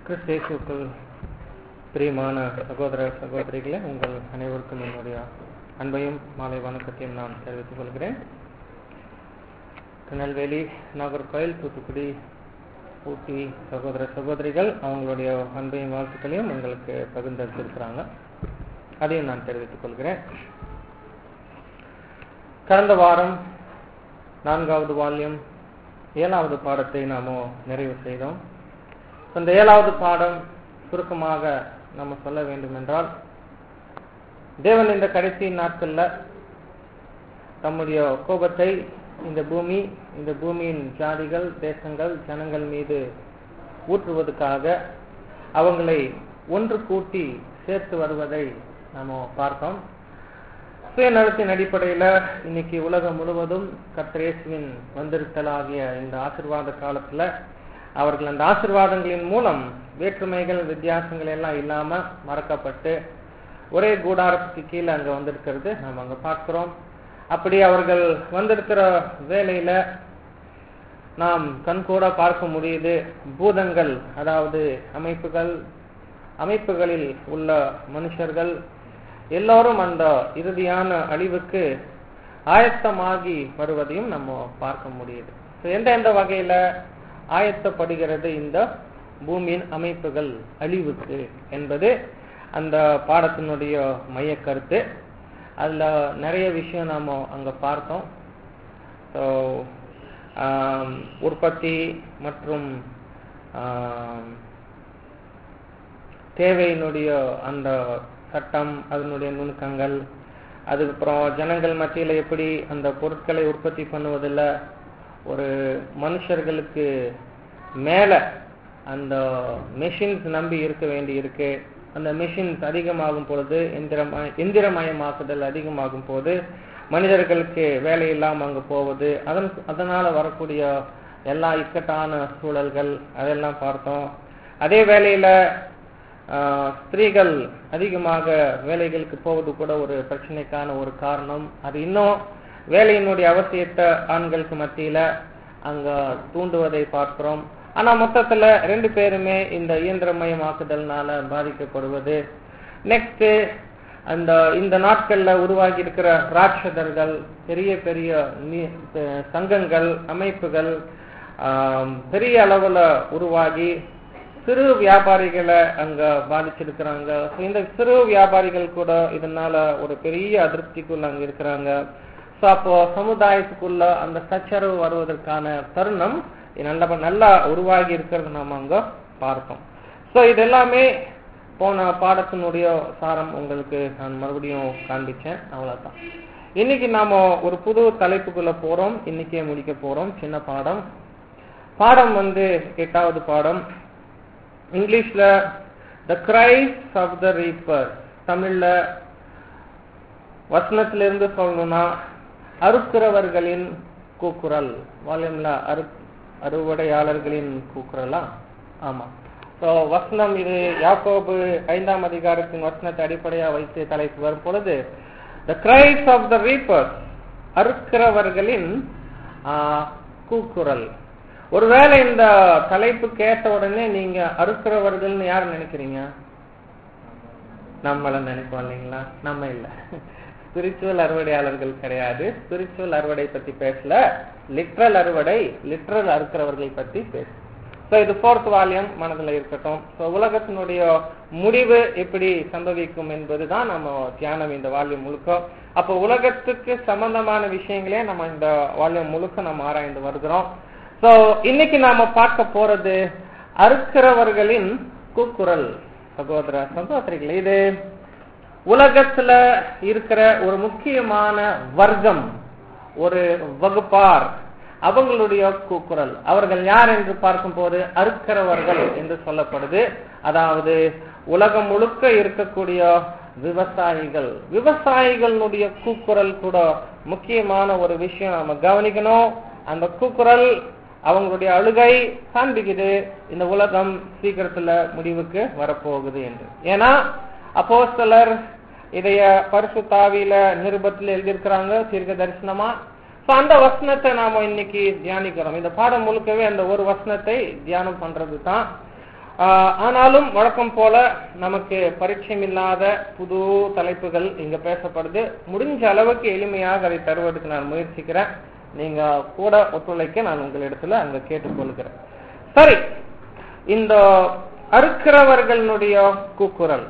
கிறிஸ்தேசுக்குள் பிரியமான சகோதர சகோதரிகளே உங்கள் அனைவருக்கும் என்னுடைய அன்பையும் மாலை வணக்கத்தையும் நான் தெரிவித்துக் கொள்கிறேன் திருநெல்வேலி நாகர்கோயில் தூத்துக்குடி ஊட்டி சகோதர சகோதரிகள் அவங்களுடைய அன்பையும் வாழ்த்துக்களையும் எங்களுக்கு பகிர்ந்தளித்திருக்கிறாங்க அதையும் நான் தெரிவித்துக் கொள்கிறேன் கடந்த வாரம் நான்காவது வால்யம் ஏழாவது பாடத்தை நாம நிறைவு செய்தோம் இந்த ஏழாவது பாடம் சுருக்கமாக நம்ம சொல்ல வேண்டும் என்றால் தேவன் இந்த கடைசி நாட்கள்ல தம்முடைய கோபத்தை இந்த பூமி இந்த பூமியின் ஜாதிகள் தேசங்கள் ஜனங்கள் மீது ஊற்றுவதற்காக அவங்களை ஒன்று கூட்டி சேர்த்து வருவதை நாம பார்த்தோம் சுயநலத்தின் அடிப்படையில இன்னைக்கு உலகம் முழுவதும் கத்திரேசுவின் வந்திருத்தலாகிய இந்த ஆசிர்வாத காலத்துல அவர்கள் அந்த ஆசிர்வாதங்களின் மூலம் வேற்றுமைகள் வித்தியாசங்கள் எல்லாம் இல்லாம மறக்கப்பட்டு ஒரே கூடாரத்துக்கு கீழே அங்க வந்திருக்கிறது நம்ம அங்க பார்க்கிறோம் அப்படி அவர்கள் வந்திருக்கிற வேலையில நாம் கண்கூட பார்க்க முடியுது பூதங்கள் அதாவது அமைப்புகள் அமைப்புகளில் உள்ள மனுஷர்கள் எல்லோரும் அந்த இறுதியான அழிவுக்கு ஆயத்தமாகி வருவதையும் நம்ம பார்க்க முடியுது எந்த எந்த வகையில ஆயத்தப்படுகிறது இந்த பூமியின் அமைப்புகள் அழிவுக்கு என்பது அந்த பாடத்தினுடைய மைய கருத்து அதுல நிறைய விஷயம் நாம அங்க பார்த்தோம் ஸோ உற்பத்தி மற்றும் தேவையினுடைய அந்த சட்டம் அதனுடைய நுணுக்கங்கள் அதுக்கப்புறம் ஜனங்கள் மத்தியில எப்படி அந்த பொருட்களை உற்பத்தி பண்ணுவதில் ஒரு மனுஷர்களுக்கு மேல அந்த மெஷின்ஸ் நம்பி இருக்க வேண்டி இருக்கு அந்த மெஷின்ஸ் அதிகமாகும் பொழுது எந்திரமய எந்திரமயமாக்குதல் அதிகமாகும் போது மனிதர்களுக்கு வேலை இல்லாம அங்க போவது அதன் அதனால வரக்கூடிய எல்லா இக்கட்டான சூழல்கள் அதெல்லாம் பார்த்தோம் அதே வேளையில ஸ்திரீகள் அதிகமாக வேலைகளுக்கு போவது கூட ஒரு பிரச்சனைக்கான ஒரு காரணம் அது இன்னும் வேலையினுடைய அவசியத்தை ஆண்களுக்கு மத்தியில அங்க தூண்டுவதை பார்க்கிறோம் ஆனா மொத்தத்துல ரெண்டு பேருமே இந்த இயந்திரமயமாக்குதல்னால பாதிக்கப்படுவது நெக்ஸ்ட் அந்த இந்த நாட்கள்ல உருவாகி இருக்கிற ராட்சதர்கள் பெரிய பெரிய சங்கங்கள் அமைப்புகள் பெரிய அளவுல உருவாகி சிறு வியாபாரிகளை அங்க பாதிச்சிருக்கிறாங்க இந்த சிறு வியாபாரிகள் கூட இதனால ஒரு பெரிய அதிருப்திக்குள்ள அங்க இருக்கிறாங்க ஸோ அப்போ சமுதாயத்துக்குள்ள அந்த சச்சரவு வருவதற்கான தருணம் நல்ல நல்லா உருவாகி இருக்கிறது நாம அங்க பார்த்தோம் ஸோ இது எல்லாமே போன பாடத்தினுடைய சாரம் உங்களுக்கு நான் மறுபடியும் காண்பிச்சேன் அவ்வளவுதான் இன்னைக்கு நாம ஒரு புது தலைப்புக்குள்ள போறோம் இன்னைக்கே முடிக்க போறோம் சின்ன பாடம் பாடம் வந்து எட்டாவது பாடம் இங்கிலீஷ்ல the cries of the reaper தமிழ்ல வசனத்திலிருந்து சொல்லணும்னா அறுக்கிறவர்களின் கூக்குரல் வால்யூம்ல அறு அறுவடையாளர்களின் கூக்குரலா ஆமா ஸோ வசனம் இது யாக்கோபு ஐந்தாம் அதிகாரத்தின் வசனத்தை அடிப்படையா வைத்து தலைப்பு வரும் பொழுது the cries of the reaper அறுக்கிறவர்களின் கூக்குரல் ஒருவேளை இந்த தலைப்பு கேட்ட உடனே நீங்க அறுக்கிறவர்கள்னு யார் நினைக்கிறீங்க நம்மள நினைப்போம் இல்லைங்களா நம்ம இல்ல ஸ்பிரிச்சுவல் அறுவடையாளர்கள் கிடையாது ஸ்பிரிச்சுவல் அறுவடை பத்தி பேசல லிட்ரல் அறுவடை லிட்ரல் அறுக்கிறவர்களை பத்தி பேச ஸோ இது ஃபோர்த் வால்யம் மனதில் இருக்கட்டும் ஸோ உலகத்தினுடைய முடிவு எப்படி சம்பவிக்கும் என்பதுதான் நம்ம தியானம் இந்த வால்யம் முழுக்க அப்போ உலகத்துக்கு சம்பந்தமான விஷயங்களே நம்ம இந்த வால்யம் முழுக்க நம்ம ஆராய்ந்து வருகிறோம் சோ இன்னைக்கு நாம பார்க்க போறது அறுக்கிறவர்களின் கூக்குரல் சகோதர சகோதரிகள் இது உலகத்துல இருக்கிற ஒரு முக்கியமான வர்க்கம் ஒரு வகுப்பார் அவங்களுடைய கூக்குரல் அவர்கள் யார் என்று பார்க்கும் போது அறுக்கிறவர்கள் என்று சொல்லப்படுது அதாவது உலகம் முழுக்க இருக்கக்கூடிய விவசாயிகள் விவசாயிகளுடைய கூக்குரல் கூட முக்கியமான ஒரு விஷயம் நம்ம கவனிக்கணும் அந்த கூக்குரல் அவங்களுடைய அழுகை காண்பிக்குது இந்த உலகம் சீக்கிரத்துல முடிவுக்கு வரப்போகுது என்று ஏன்னா அப்போ சிலர் இதைய பரிசு தாவியில நிருபத்தில் எழுதியிருக்கிறாங்க தீர்க்க தரிசனமா அந்த வசனத்தை நாம இன்னைக்கு தியானிக்கிறோம் இந்த பாடம் முழுக்கவே அந்த ஒரு வசனத்தை தியானம் பண்றது தான் ஆஹ், ஆனாலும் வழக்கம் போல நமக்கு பரிச்சயம் இல்லாத புது தலைப்புகள் இங்க பேசப்படுது முடிஞ்ச அளவுக்கு எளிமையாக அதை தருவதற்கு நான் முயற்சிக்கிறேன் நீங்க கூட ஒத்துழைக்க நான் உங்களிடத்துல அங்க கேட்டுக்கொள்கிறேன் சரி இந்த அறுக்கிறவர்களுடைய கூக்குரல்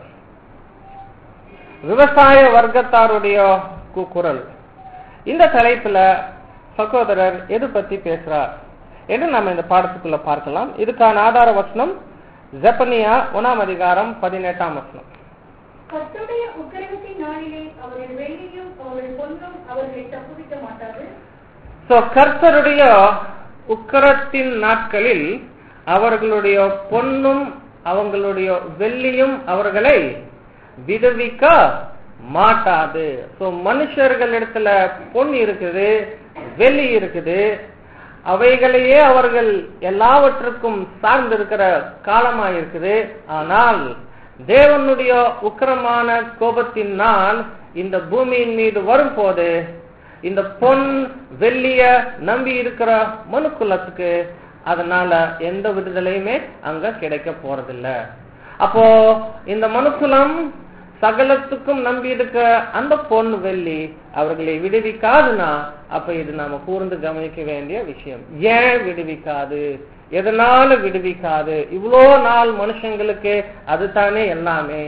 விவசாய வர்க்கத்தாருடைய கூக்குரல் இந்த தலைப்புல சகோதரர் எது பத்தி பேசுறார் என்று நம்ம இந்த பாடத்துக்குள்ள பார்க்கலாம் இதுக்கான ஆதார வசனம் ஜெப்பனியா ஒன்னாம் அதிகாரம் பதினெட்டாம் வசனம் கர்த்தருடைய உக்கிரகத்தின் நாளிலே அவர்கள் வெள்ளியும் அவர்கள் பொன்னும் அவர்களை தப்புவிக்க மாட்டாது சோ கர்த்தருடைய உக்கரத்தின் நாட்களில் அவர்களுடைய பொன்னும் அவங்களுடைய வெள்ளியும் அவர்களை விடுவிக்க மாட்டாது சோ மனுஷர்களிடத்துல பொன் இருக்குது வெள்ளி இருக்குது அவைகளையே அவர்கள் எல்லாவற்றுக்கும் சார்ந்திருக்கிற காலமா இருக்குது ஆனால் தேவனுடைய உக்கிரமான கோபத்தின் நாள் இந்த பூமியின் மீது வரும்போது இந்த பொன் வெள்ளிய நம்பி இருக்கிற மனுக்குலத்துக்கு அதனால எந்த விடுதலையுமே அங்க கிடைக்க போறதில்ல அப்போ இந்த மனுக்குலம் சகலத்துக்கும் நம்பி இருக்க அந்த பொன் வெள்ளி அவர்களை விடுவிக்காதுன்னா அப்ப இது நாம கூர்ந்து கவனிக்க வேண்டிய விஷயம் ஏன் விடுவிக்காது எதனால விடுவிக்காது இவ்வளோ நாள் மனுஷங்களுக்கு அதுதானே எல்லாமே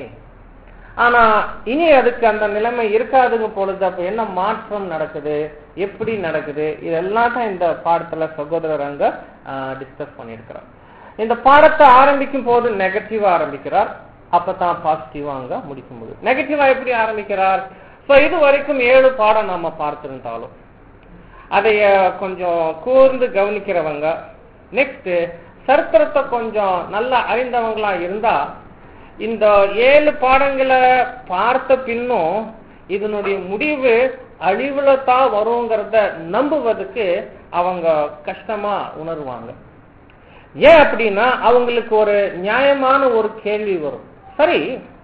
ஆனா இனி அதுக்கு அந்த நிலைமை இருக்காதுங்க பொழுது அப்ப என்ன மாற்றம் நடக்குது எப்படி நடக்குது இதெல்லாம் தான் இந்த பாடத்துல சகோதரர் அங்க டிஸ்கஸ் பண்ணியிருக்கிறார் இந்த பாடத்தை ஆரம்பிக்கும் போது நெகட்டிவா ஆரம்பிக்கிறார் அப்பதான் பாசிட்டிவா அங்க முடிக்கும் போது நெகட்டிவா எப்படி ஆரம்பிக்கிறார் சோ இது வரைக்கும் ஏழு பாடம் நாம பார்த்திருந்தாலும் அதைய கொஞ்சம் கூர்ந்து கவனிக்கிறவங்க நெக்ஸ்ட் சரித்திரத்தை கொஞ்சம் நல்லா அறிந்தவங்களா இருந்தா இந்த ஏழு பாடங்களை பார்த்த பின்னும் இதனுடைய முடிவு அழிவுல தான் வருங்கிறத நம்புவதுக்கு அவங்க கஷ்டமா உணர்வாங்க ஏன் அப்படின்னா அவங்களுக்கு ஒரு நியாயமான ஒரு கேள்வி வரும் சரி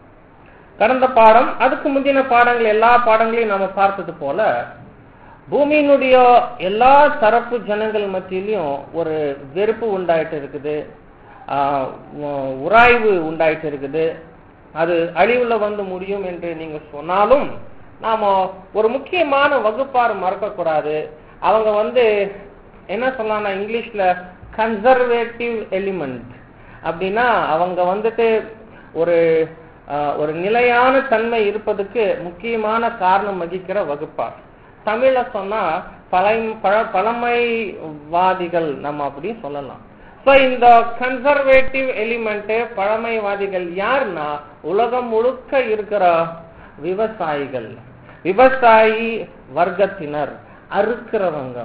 கடந்த பாடம் அதுக்கு முந்தின பாடங்கள் எல்லா பாடங்களையும் நாம பார்த்தது போல பூமியினுடைய எல்லா தரப்பு ஜனங்கள் மத்தியிலையும் ஒரு வெறுப்பு உண்டாயிட்டு இருக்குது ஆஹ் உ- உராய்வு உண்டாயிட்டு இருக்குது அது அழிவுல வந்து முடியும் என்று நீங்க சொன்னாலும் நாம ஒரு முக்கியமான வகுப்பார் மறக்க கூடாது அவங்க வந்து என்ன சொல்லலாம் இங்கிலீஷ்ல கன்சர்வேட்டிவ் எலிமெண்ட் அப்படின்னா அவங்க வந்துட்டு ஒரு ஆஹ், ஒரு நிலையான தன்மை இருப்பதுக்கு முக்கியமான காரணம் வகிக்கிற வகுப்பார் தமிழ்ல சொன்னா பழை பழ- பழமைவாதிகள் நம்ம அப்படி சொல்லலாம் சோ இந்த கன்சர்வேட்டிவ் எலிமெண்ட் பழமைவாதிகள் யாருன்னா உலகம் முழுக்க இருக்கிற விவசாயிகள் விவசாயி வர்க்கத்தினர் அறுக்கிறவங்க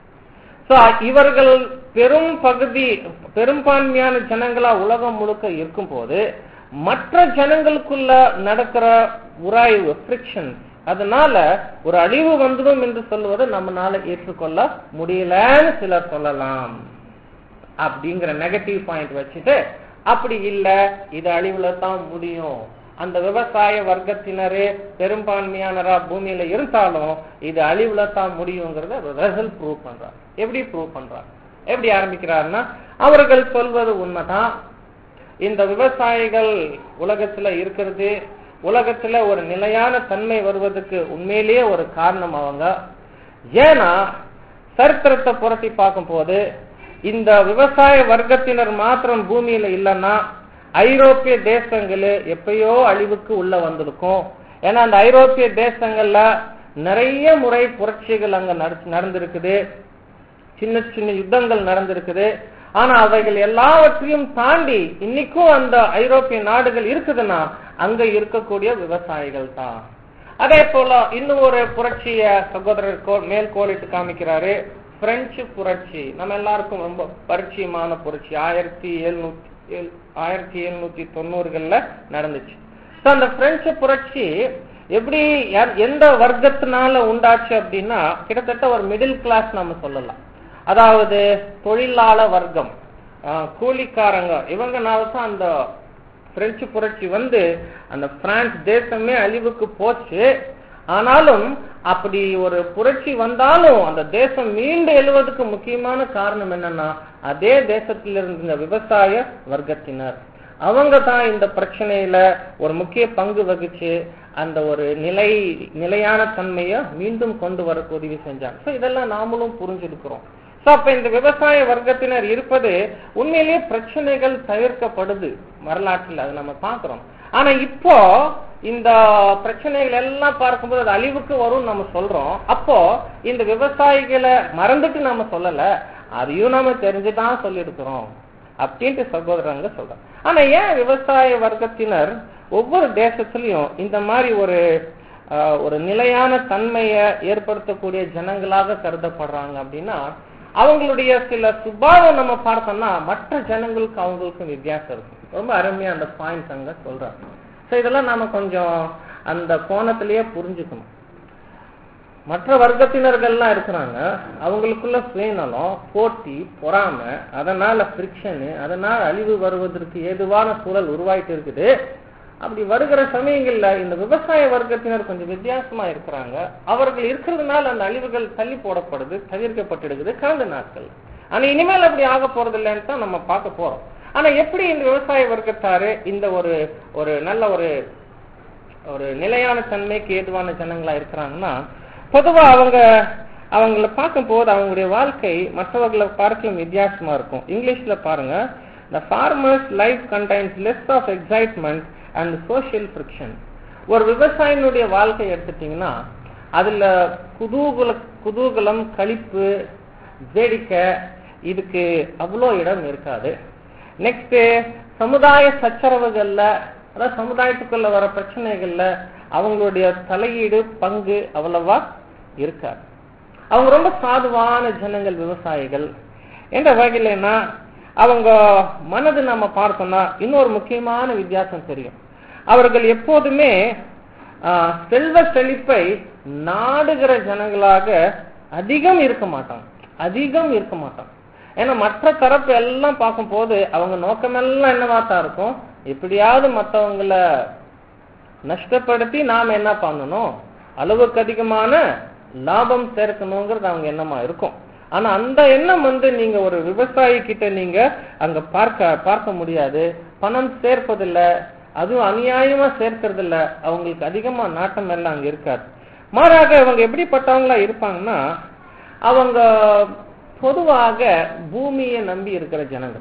சோ இவர்கள் பெரும் பகுதி பெரும்பான்மையான ஜனங்களா உலகம் முழுக்க இருக்கும் போது மற்ற ஜனங்களுக்குள்ள நடக்கிற உராய்வு ஃபிரிக்ஷன் அதனால ஒரு அழிவு வந்துடும் என்று சொல்லுவதை நம்மனால ஏற்றுக்கொள்ள முடியலன்னு சிலர் சொல்லலாம் அப்படிங்கிற நெகட்டிவ் பாயிண்ட் வச்சுட்டு அப்படி இல்ல இது அழிவுல தான் முடியும் அந்த விவசாய வர்க்கத்தினரே பெரும்பான்மையானரா பூமியில இருந்தாலும் இது அழிவுல தான் முடியுங்கிறத ரிசல்ட் ப்ரூவ் பண்றார் எப்படி ப்ரூவ் பண்றார் எப்படி ஆரம்பிக்கிறாருன்னா அவர்கள் சொல்வது உண்மைதான் இந்த விவசாயிகள் உலகத்துல இருக்கிறது உலகத்துல ஒரு நிலையான தன்மை வருவதற்கு உண்மையிலேயே ஒரு காரணம் அவங்க ஏன்னா சரித்திரத்தை புரட்டி பார்க்கும்போது இந்த விவசாய வர்க்கத்தினர் மாத்திரம் பூமியில இல்லைன்னா ஐரோப்பிய தேசங்களு எப்பயோ அழிவுக்கு உள்ள வந்திருக்கும் ஏன்னா அந்த ஐரோப்பிய தேசங்கள்ல நிறைய முறை புரட்சிகள் அங்க நடந்து- நடந்திருக்குது சின்ன சின்ன யுத்தங்கள் நடந்திருக்குது ஆனா அவைகள் எல்லாவற்றையும் தாண்டி இன்னைக்கும் அந்த ஐரோப்பிய நாடுகள் இருக்குதுன்னா அங்க இருக்கக்கூடிய விவசாயிகள் தான் அதே போல இன்னும் ஒரு புரட்சிய சகோதரர் கோ- மேல் கோலிட்டு காமிக்கிறாரு பிரெஞ்சு புரட்சி நம்ம எல்லாருக்கும் ரொம்ப பரிச்சயமான புரட்சி ஆயிரத்தி எழுநூத்தி ஏழு- ஆயிரத்தி எழுநூத்தி தொண்ணூறுகள்ல நடந்துச்சு So, அந்த பிரெஞ்சு புரட்சி எப்படி யார்- எந்த வர்க்கத்தினால உண்டாச்சு அப்படின்னா கிட்டத்தட்ட ஒரு மிடில் கிளாஸ் நம்ம சொல்லலாம் அதாவது தொழிலாள வர்க்கம் ஆஹ், கூலிக்காரங்க இவங்கனால தான் அந்த பிரெஞ்சு புரட்சி வந்து அந்த பிரான்ஸ் தேசமே அழிவுக்கு போச்சு ஆனாலும் அப்படி ஒரு புரட்சி வந்தாலும் அந்த தேசம் மீண்டு எழுவதற்கு முக்கியமான காரணம் என்னன்னா அதே தேசத்தில் இருந்த விவசாய வர்க்கத்தினர் அவங்க தான் இந்த பிரச்சனையில ஒரு முக்கிய பங்கு வகிச்சு அந்த ஒரு நிலை நிலையான தன்மையை மீண்டும் கொண்டு வரக்கு உதவி செஞ்சாங்க சோ இதெல்லாம் நாமளும் புரிஞ்சிருக்கிறோம் சோ அப்ப இந்த விவசாய வர்க்கத்தினர் இருப்பது உண்மையிலேயே பிரச்சனைகள் தவிர்க்கப்படுது வரலாற்றில் அதை நம்ம பார்க்கிறோம் ஆனா இப்போ இந்த பிரச்சனைகள் எல்லாம் பார்க்கும்போது அது அழிவுக்கு வரும் நம்ம சொல்றோம் அப்போ இந்த விவசாயிகளை மறந்துட்டு நம்ம சொல்லல அதையும் நம்ம தெரிஞ்சுதான் சொல்லியிருக்கிறோம் அப்படின்ட்டு சகோதரங்க சொல்றாங்க ஆனா ஏன் விவசாய வர்க்கத்தினர் ஒவ்வொரு தேசத்திலையும் இந்த மாதிரி ஒரு ஆஹ், ஒரு நிலையான தன்மையை ஏற்படுத்தக்கூடிய ஜனங்களாக கருதப்படுறாங்க அப்படின்னா அவங்களுடைய சில சுபாவம் நம்ம பார்த்தோம்னா மற்ற ஜனங்களுக்கு அவங்களுக்கும் வித்தியாசம் இருக்கும் ரொம்ப அருமையா அந்த பாயிண்ட்ஸ் அங்க சொல்றாங்க சோ இதெல்லாம் நாம கொஞ்சம் அந்த கோணத்திலேயே புரிஞ்சுக்கணும் மற்ற வர்க்கத்தினர்கள்லாம் இருக்கிறாங்க அவங்களுக்குள்ள சுயநலம் போட்டி பொறாமை அதனால ஃபிரிக்ஷனு அதனால அழிவு வருவதற்கு ஏதுவான சூழல் உருவாயிட்டு இருக்குது அப்படி வருகிற சமயங்கள்ல இந்த விவசாய வர்க்கத்தினர் கொஞ்சம் வித்தியாசமா இருக்கிறாங்க அவர்கள் இருக்கிறதுனால அந்த அழிவுகள் தள்ளி போடப்படுது தவிர்க்கப்பட்டிருக்குது கடந்த நாட்கள் ஆனா இனிமேல் அப்படி ஆக போறது இல்லைன்னு தான் நம்ம பார்க்க போறோம் ஆனா எப்படி இந்த விவசாய வர்க்கத்தாரு இந்த ஒரு ஒரு நல்ல ஒரு ஒரு நிலையான தன்மைக்கு ஏதுவான ஜனங்களா இருக்கிறாங்கன்னா பொதுவா அவங்க அவங்கள பார்க்கும்போது அவங்களுடைய வாழ்க்கை மற்றவர்களை பார்க்கலும் வித்தியாசமா இருக்கும் இங்கிலீஷ்ல பாருங்க the farmer's life contains less of excitement and social friction ஒரு விவசாயினுடைய வாழ்க்கை எடுத்துட்டீங்கன்னா அதுல குதூகல குதூகலம் களிப்பு வேடிக்கை இதுக்கு அவ்வளோ இடம் இருக்காது நெக்ஸ்ட் சமுதாய சச்சரவுகள்ல அதாவது சமுதாயத்துக்குள்ள வர பிரச்சனைகள்ல அவங்களுடைய தலையீடு பங்கு அவ்வளவா இருக்காது அவங்க ரொம்ப சாதுவான ஜனங்கள் விவசாயிகள் என்ற வகையிலன்னா அவங்க மனது நம்ம பார்த்தோம்னா இன்னொரு முக்கியமான வித்தியாசம் தெரியும் அவர்கள் எப்போதுமே ஆஹ், செல்வ செழிப்பை நாடுகிற ஜனங்களாக அதிகம் இருக்க மாட்டாங்க அதிகம் இருக்க மாட்டாங்க ஏன்னா மற்ற தரப்பு எல்லாம் பார்க்கும்போது அவங்க நோக்கமெல்லாம் என்னவா தான் இருக்கும் எப்படியாவது மற்றவங்கள நஷ்டப்படுத்தி நாம என்ன பண்ணணும் அளவுக்கு அதிகமான லாபம் சேர்க்கணுங்கிறது அவங்க எண்ணமா இருக்கும் ஆனா அந்த எண்ணம் வந்து நீங்க ஒரு விவசாயி கிட்ட நீங்க அங்க பார்க்க பார்க்க முடியாது பணம் சேர்ப்பதில்ல அதுவும் அநியாயமா சேர்க்கறது இல்ல அவங்களுக்கு அதிகமா நாட்டம் எல்லாம் அங்க இருக்காது மாறாக அவங்க எப்படிப்பட்டவங்களா இருப்பாங்கன்னா அவங்க பொதுவாக பூமியை நம்பி இருக்கிற ஜனங்கள்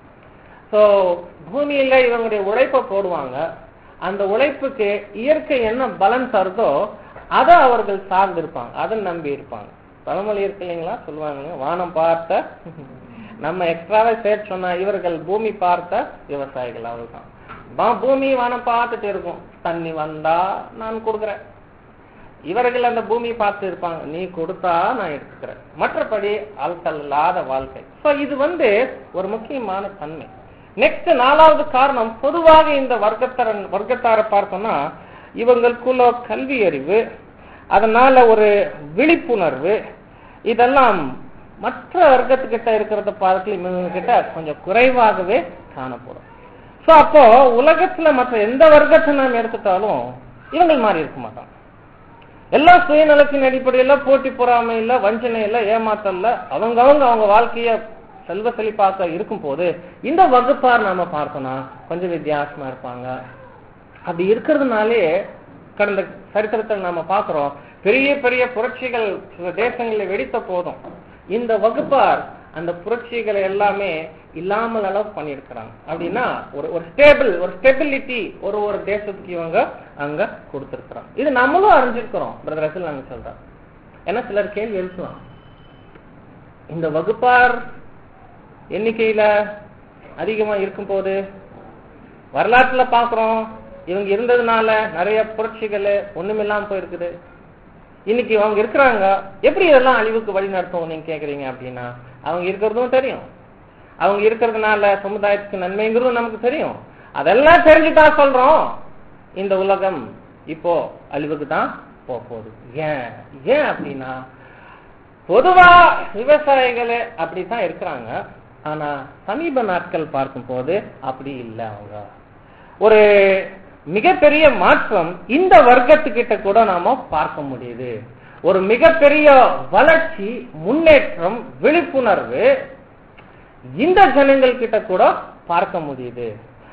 சோ பூமியில இவங்களுடைய உழைப்பை போடுவாங்க அந்த உழைப்புக்கு இயற்கை என்ன பலன் தருதோ அதை அவர்கள் சார்ந்து இருப்பாங்க அதை நம்பி இருப்பாங்க பழமொழி இருக்கு இல்லைங்களா சொல்லுவாங்க வானம் பார்த்த நம்ம எக்ஸ்ட்ராவே சேர்த்து சொன்னா இவர்கள் பூமி பார்த்த விவசாயிகள் அவ்வளவுதான் பா- பூமி வானம் பார்த்துட்டு இருக்கும் தண்ணி வந்தா நான் கொடுக்குறேன் இவர்கள் அந்த பூமியை பார்த்து இருப்பாங்க நீ கொடுத்தா நான் எடுத்துக்கிறேன் மற்றபடி அல்கல் இல்லாத வாழ்க்கை சோ இது வந்து ஒரு முக்கியமான தன்மை நெக்ஸ்ட் நாலாவது காரணம் பொதுவாக இந்த வர்க்கத்தரன் வர்க்கத்தாரை பார்த்தோம்னா இவங்களுக்குள்ள கல்வி அறிவு அதனால ஒரு விழிப்புணர்வு இதெல்லாம் மற்ற வர்க்கத்துக்கிட்ட இருக்கிறத பார்க்கல இவங்க கிட்ட கொஞ்சம் குறைவாகவே காணப்படும் சோ அப்போ உலகத்துல மற்ற எந்த வர்க்கத்தை நாம் எடுத்துட்டாலும் இவங்கள் மாதிரி இருக்க மாட்டாங்க எல்லா சுயநலத்தின் அடிப்படையில போட்டி பொறாமையில வஞ்சனையில ஏமாத்தல்ல அவங்க அவங்க அவங்க வாழ்க்கைய செல்வ செழிப்பாக்க இருக்கும் போது இந்த வகுப்பார் நாம பார்த்தோம்னா கொஞ்சம் வித்தியாசமா இருப்பாங்க அப்படி இருக்கிறதுனாலே கடந்த சரித்திரத்தில் நாம பார்க்கிறோம் பெரிய பெரிய புரட்சிகள் சில தேசங்களில் வெடித்த போதும் இந்த வகுப்பார் அந்த புரட்சிகளை எல்லாமே இல்லாமல் அளவு பண்ணியிருக்கிறாங்க அப்படின்னா ஒரு ஒரு ஸ்டேபிள் ஒரு ஸ்டெபிலிட்டி ஒரு ஒரு தேசத்துக்கு இவங்க அங்க கொடுத்திருக்கிறாங்க இது நம்மளும் அறிஞ்சிருக்கிறோம் பிரதர் ரசல் நாங்க சொல்றோம் ஏன்னா சிலர் கேள்வி எழுப்புவாங்க இந்த வகுப்பார் எண்ணிக்கையில அதிகமா இருக்கும் போது வரலாற்றுல பாக்குறோம் இவங்க இருந்ததுனால நிறைய புரட்சிகள் ஒண்ணுமில்லாம போயிருக்குது இன்னைக்கு அவங்க இருக்கிறாங்க எப்படி இதெல்லாம் அழிவுக்கு வழி நடத்தும் நீங்க கேக்குறீங்க அப்படின்னா அவங்க இருக்கிறதும் தெரியும் அவங்க இருக்கிறதுனால சமுதாயத்துக்கு நன்மைங்கிறதும் நமக்கு தெரியும் அதெல்லாம் தெரிஞ்சுதான் சொல்றோம் இந்த உலகம் இப்போ அழிவுக்கு தான் போக போகுது ஏன் ஏன் அப்படின்னா பொதுவா விவசாயிகளே அப்படித்தான் இருக்கிறாங்க ஆனா சமீப நாட்கள் பார்க்கும் போது அப்படி இல்லை அவங்க ஒரு மிகப்பெரிய மாற்றம் இந்த வர்க்கத்துக்கிட்ட கூட நாம பார்க்க முடியுது ஒரு மிகப்பெரிய வளர்ச்சி முன்னேற்றம் விழிப்புணர்வு இந்த ஜனங்கள் கிட்ட கூட பார்க்க முடியுது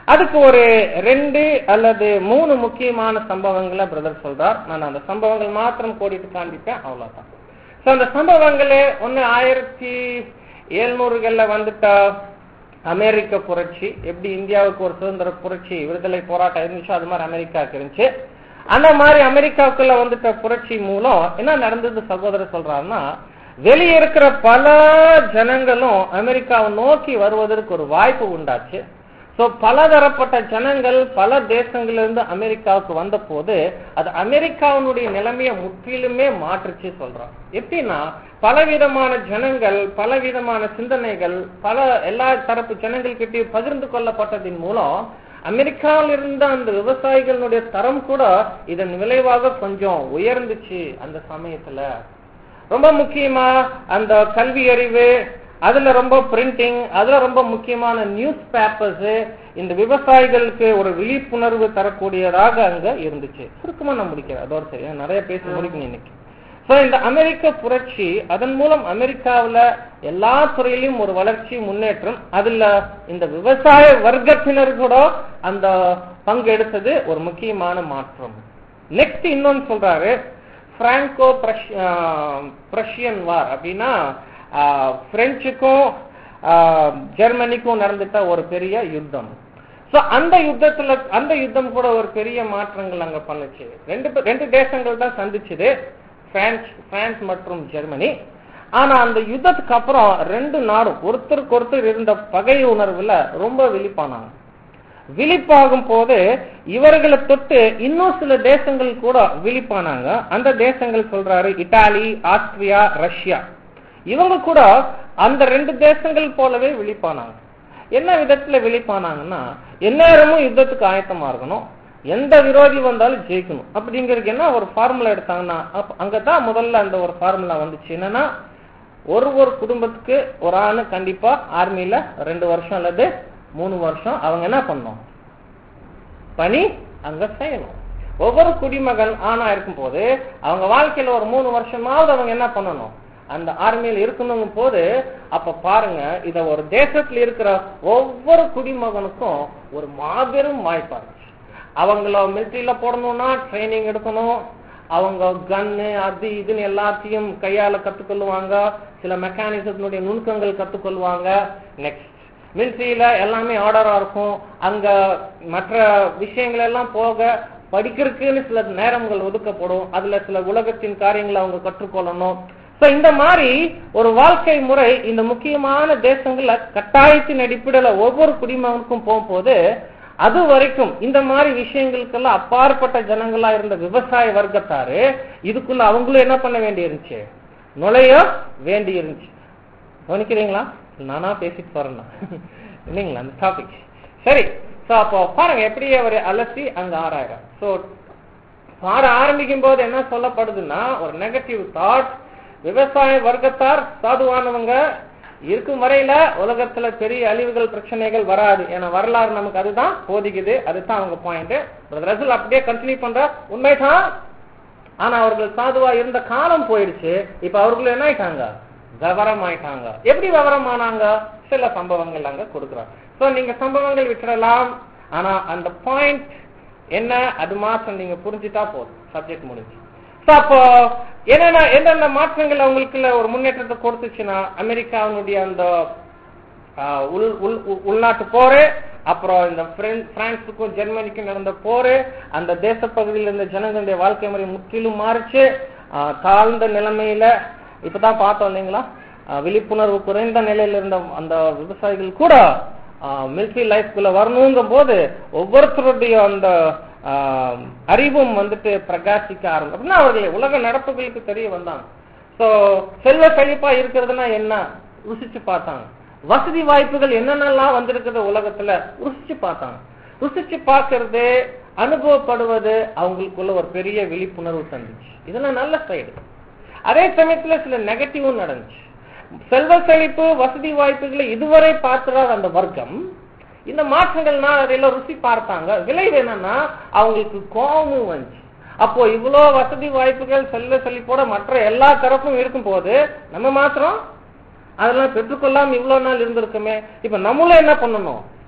அதுக்கு ஒரு ரெண்டு அல்லது மூணு முக்கியமான சம்பவங்களை பிரதர் சொல்றார் நான் அந்த சம்பவங்கள் மாத்திரம் கோடிட்டு காண்பிப்பேன் அவ்வளவுதான் சோ அந்த சம்பவங்களே ஒன்னு ஆயிரத்தி எழுநூறுகள்ல வந்துட்ட அமெரிக்க புரட்சி எப்படி இந்தியாவுக்கு ஒரு சுதந்திர புரட்சி விடுதலை போராட்டம் இருந்துச்சோ அது மாதிரி அமெரிக்காவுக்கு இருந்துச்சு அந்த மாதிரி அமெரிக்காவுக்குள்ள வந்துட்ட புரட்சி மூலம் என்ன நடந்தது சகோதரர் சொல்றாருன்னா வெளியே இருக்கிற பல ஜனங்களும் அமெரிக்காவை நோக்கி வருவதற்கு ஒரு வாய்ப்பு உண்டாச்சு சோ பலதரப்பட்ட ஜனங்கள் பல தேசங்களிலிருந்து அமெரிக்காவுக்கு வந்த போது அது அமெரிக்காவினுடைய நிலைமையை முற்றிலுமே மாற்றுச்சு சொல்றோம் எப்படின்னா பலவிதமான ஜனங்கள் பலவிதமான சிந்தனைகள் பல எல்லா தரப்பு ஜனங்கள் கிட்டயும் பகிர்ந்து கொள்ளப்பட்டதின் மூலம் அமெரிக்காவில் இருந்த அந்த விவசாயிகளுடைய தரம் கூட இதன் விளைவாக கொஞ்சம் உயர்ந்துச்சு அந்த சமயத்துல ரொம்ப முக்கியமா அந்த கல்வி அறிவு அதுல ரொம்ப பிரிண்டிங் அதுல ரொம்ப முக்கியமான நியூஸ் பேப்பர்ஸ் இந்த விவசாயிகளுக்கு ஒரு விழிப்புணர்வு தரக்கூடியதாக அங்க இருந்துச்சு சுருக்கமா நான் முடிக்கிறேன் அதோட சரி ஏன்னா நிறைய பேசி முடிக்கணும் இன்னைக்கு சோ இந்த அமெரிக்க புரட்சி அதன் மூலம் அமெரிக்காவுல எல்லா துறையிலும் ஒரு வளர்ச்சி முன்னேற்றம் அதுல இந்த விவசாய வர்க்கத்தினர் கூட அந்த பங்கு எடுத்தது ஒரு முக்கியமான மாற்றம் நெக்ஸ்ட் இன்னொன்னு சொல்றாரு பிராங்கோ பிரஷியன் வார் அப்படின்னா பிரெஞ்சுக்கும் ஜெர்மனிக்கும் நடந்துட்ட ஒரு பெரிய யுத்தம் சோ அந்த யுத்தத்துல அந்த யுத்தம் கூட ஒரு பெரிய மாற்றங்கள் அங்க பண்ணுச்சு ரெண்டு பே- ரெண்டு தேசங்கள் தான் சந்திச்சுது பிரான்ஸ் பிரான்ஸ் மற்றும் ஜெர்மனி ஆனா அந்த யுத்தத்துக்கு அப்புறம் ரெண்டு நாடும் ஒருத்தருக்கு ஒருத்தர் இருந்த பகை உணர்வுல ரொம்ப விழிப்பானாங்க விழிப்பாகும் போது இவர்களை தொட்டு இன்னும் சில தேசங்கள் கூட விழிப்பானாங்க அந்த தேசங்கள் சொல்றாரு இத்தாலி ஆஸ்திரியா ரஷ்யா இவங்க கூட அந்த ரெண்டு தேசங்கள் போலவே விழிப்பானாங்க என்ன விதத்துல விழிப்பானாங்கன்னா எந்நேரமும் யுத்தத்துக்கு ஆயத்தமா இருக்கணும் எந்த விரோதி வந்தாலும் ஜெயிக்கணும் அப்படிங்கிறதுக்கு என்ன ஒரு ஃபார்முலா எடுத்தாங்கன்னா அப்ப அங்கதான் முதல்ல அந்த ஒரு ஃபார்முலா வந்துச்சு என்னன்னா ஒரு ஒரு குடும்பத்துக்கு ஒரு ஆணு கண்டிப்பா ஆர்மியில ரெண்டு வருஷம் அல்லது மூணு வருஷம் அவங்க என்ன பண்ணணும் பணி அங்க செய்யணும் ஒவ்வொரு குடிமகன் ஆணா இருக்கும் போது அவங்க வாழ்க்கையில ஒரு மூணு வருஷமாவது அவங்க என்ன பண்ணணும் அந்த ஆர்மியில் இருக்கணும் போது அப்ப பாருங்க இத ஒரு தேசத்துல இருக்கிற ஒவ்வொரு குடிமகனுக்கும் ஒரு மாபெரும் வாய்ப்பா இருந்துச்சு அவங்கள மிலிட்டரியில போடணும்னா ட்ரைனிங் எடுக்கணும் அவங்க கன்னு அது இதுன்னு எல்லாத்தையும் கையால கத்துக்கொள்ளுவாங்க சில மெக்கானிசத்தினுடைய நுணுக்கங்கள் கத்துக்கொள்வாங்க நெக்ஸ்ட் மிலிட்ரியில எல்லாமே ஆர்டரா இருக்கும் அங்க மற்ற விஷயங்கள் எல்லாம் போக படிக்கிறதுக்குன்னு சில நேரங்கள் ஒதுக்கப்படும் அதுல சில உலகத்தின் காரியங்களை அவங்க கற்றுக்கொள்ளணும் சோ இந்த மாதிரி ஒரு வாழ்க்கை முறை இந்த முக்கியமான தேசங்கள்ல கட்டாயத்தின் அடிப்படையில ஒவ்வொரு குடிமகனுக்கும் போகும்போது அது வரைக்கும் இந்த மாதிரி விஷயங்களுக்கெல்லாம் அப்பாற்பட்ட ஜனங்களா இருந்த விவசாய வர்க்கத்தாரு இதுக்குள்ள அவங்களும் என்ன பண்ண வேண்டி இருந்துச்சு நுழைய வேண்டி இருந்துச்சு கவனிக்கிறீங்களா நானா பேசிட்டு போறேன்னா இல்லைங்களா அந்த டாபிக் சரி சோ அப்போ பாருங்க எப்படி அவர் அலசி அங்க ஆறாயிரம் சோ பாட ஆரம்பிக்கும் போது என்ன சொல்லப்படுதுன்னா ஒரு நெகட்டிவ் தாட் விவசாய வர்க்கத்தார் சாதுவானவங்க இருக்கும் வரையில உலகத்துல பெரிய அழிவுகள் பிரச்சனைகள் வராது ஏன்னா வரலாறு நமக்கு அதுதான் போதிக்குது அதுதான் அவங்க பாயிண்ட் ரசல் அப்படியே கண்டினியூ பண்ற உண்மைதான் ஆனா அவர்கள் சாதுவா இருந்த காலம் போயிடுச்சு இப்ப அவர்கள் என்ன ஆயிட்டாங்க விவரம் ஆயிட்டாங்க எப்படி விவரம் ஆனாங்க சில சம்பவங்கள் அங்க கொடுக்குறாங்க சோ நீங்க சம்பவங்கள் விட்டுறலாம் ஆனா அந்த பாயிண்ட் என்ன அது மாத்திரம் நீங்க புரிஞ்சுட்டா போதும் சப்ஜெக்ட் முடிஞ்சு So, அப்போ என்னென்ன என்னென்ன மாற்றங்கள் அவங்களுக்குள்ள ஒரு முன்னேற்றத்தை கொடுத்துச்சுன்னா அமெரிக்காவினுடைய அந்த ஆஹ், உள் உள் உள்- உள்நாட்டு போரு அப்புறம் இந்த பிரென்- பிரான்ஸுக்கும் ஜெர்மனிக்கும் நடந்த போரு அந்த தேசப்பகுதியில் இருந்த ஜனங்களுடைய வாழ்க்கை முறை முற்றிலும் மாறிச்சு ஆஹ், தாழ்ந்த நிலைமையில இப்பதான் பார்த்தோம் இல்லைங்களா ஆஹ், விழிப்புணர்வு குறைந்த நிலையில இருந்த அந்த விவசாயிகள் கூட மிலிட்ரி லைஃப்குள்ள வரணுங்கும் போது ஒவ்வொருத்தருடைய அந்த ஆஹ், அறிவும் வந்துட்டு பிரகாசிக்க ஆரம்பிக்கும் அப்படின்னா அவர்கள் உலக நடப்புகளுக்கு தெரிய வந்தாங்க சோ செல்வ செழிப்பா இருக்கிறதுனா என்ன ருசிச்சு பார்த்தாங்க வசதி வாய்ப்புகள் என்னென்னலாம் வந்திருக்குது உலகத்துல ருசிச்சு பார்த்தாங்க ருசிச்சு பார்க்கறது அனுபவப்படுவது அவங்களுக்குள்ள ஒரு பெரிய விழிப்புணர்வு தந்துச்சு இதெல்லாம் நல்ல சைடு அதே சமயத்துல சில நெகட்டிவும் நடந்துச்சு செல்வ செழிப்பு வசதி வாய்ப்புகளை இதுவரை பார்த்துறாத அந்த வர்க்கம் இந்த மாற்றங்கள்னா அதையெல்லாம் ருசி பார்த்தாங்க விளைவு என்னன்னா அவங்களுக்கு கோபமும் வந்துச்சு அப்போ இவ்வளோ வசதி வாய்ப்புகள் செல்வ செழிப்போட மற்ற எல்லா தரப்பும் இருக்கும் போது நம்ம மாத்திரம் அதெல்லாம் பெற்றுக்கொள்ளாம இவ்வளவு நாள் இருந்திருக்குமே இப்ப நம்மளும் என்ன பண்ணணும்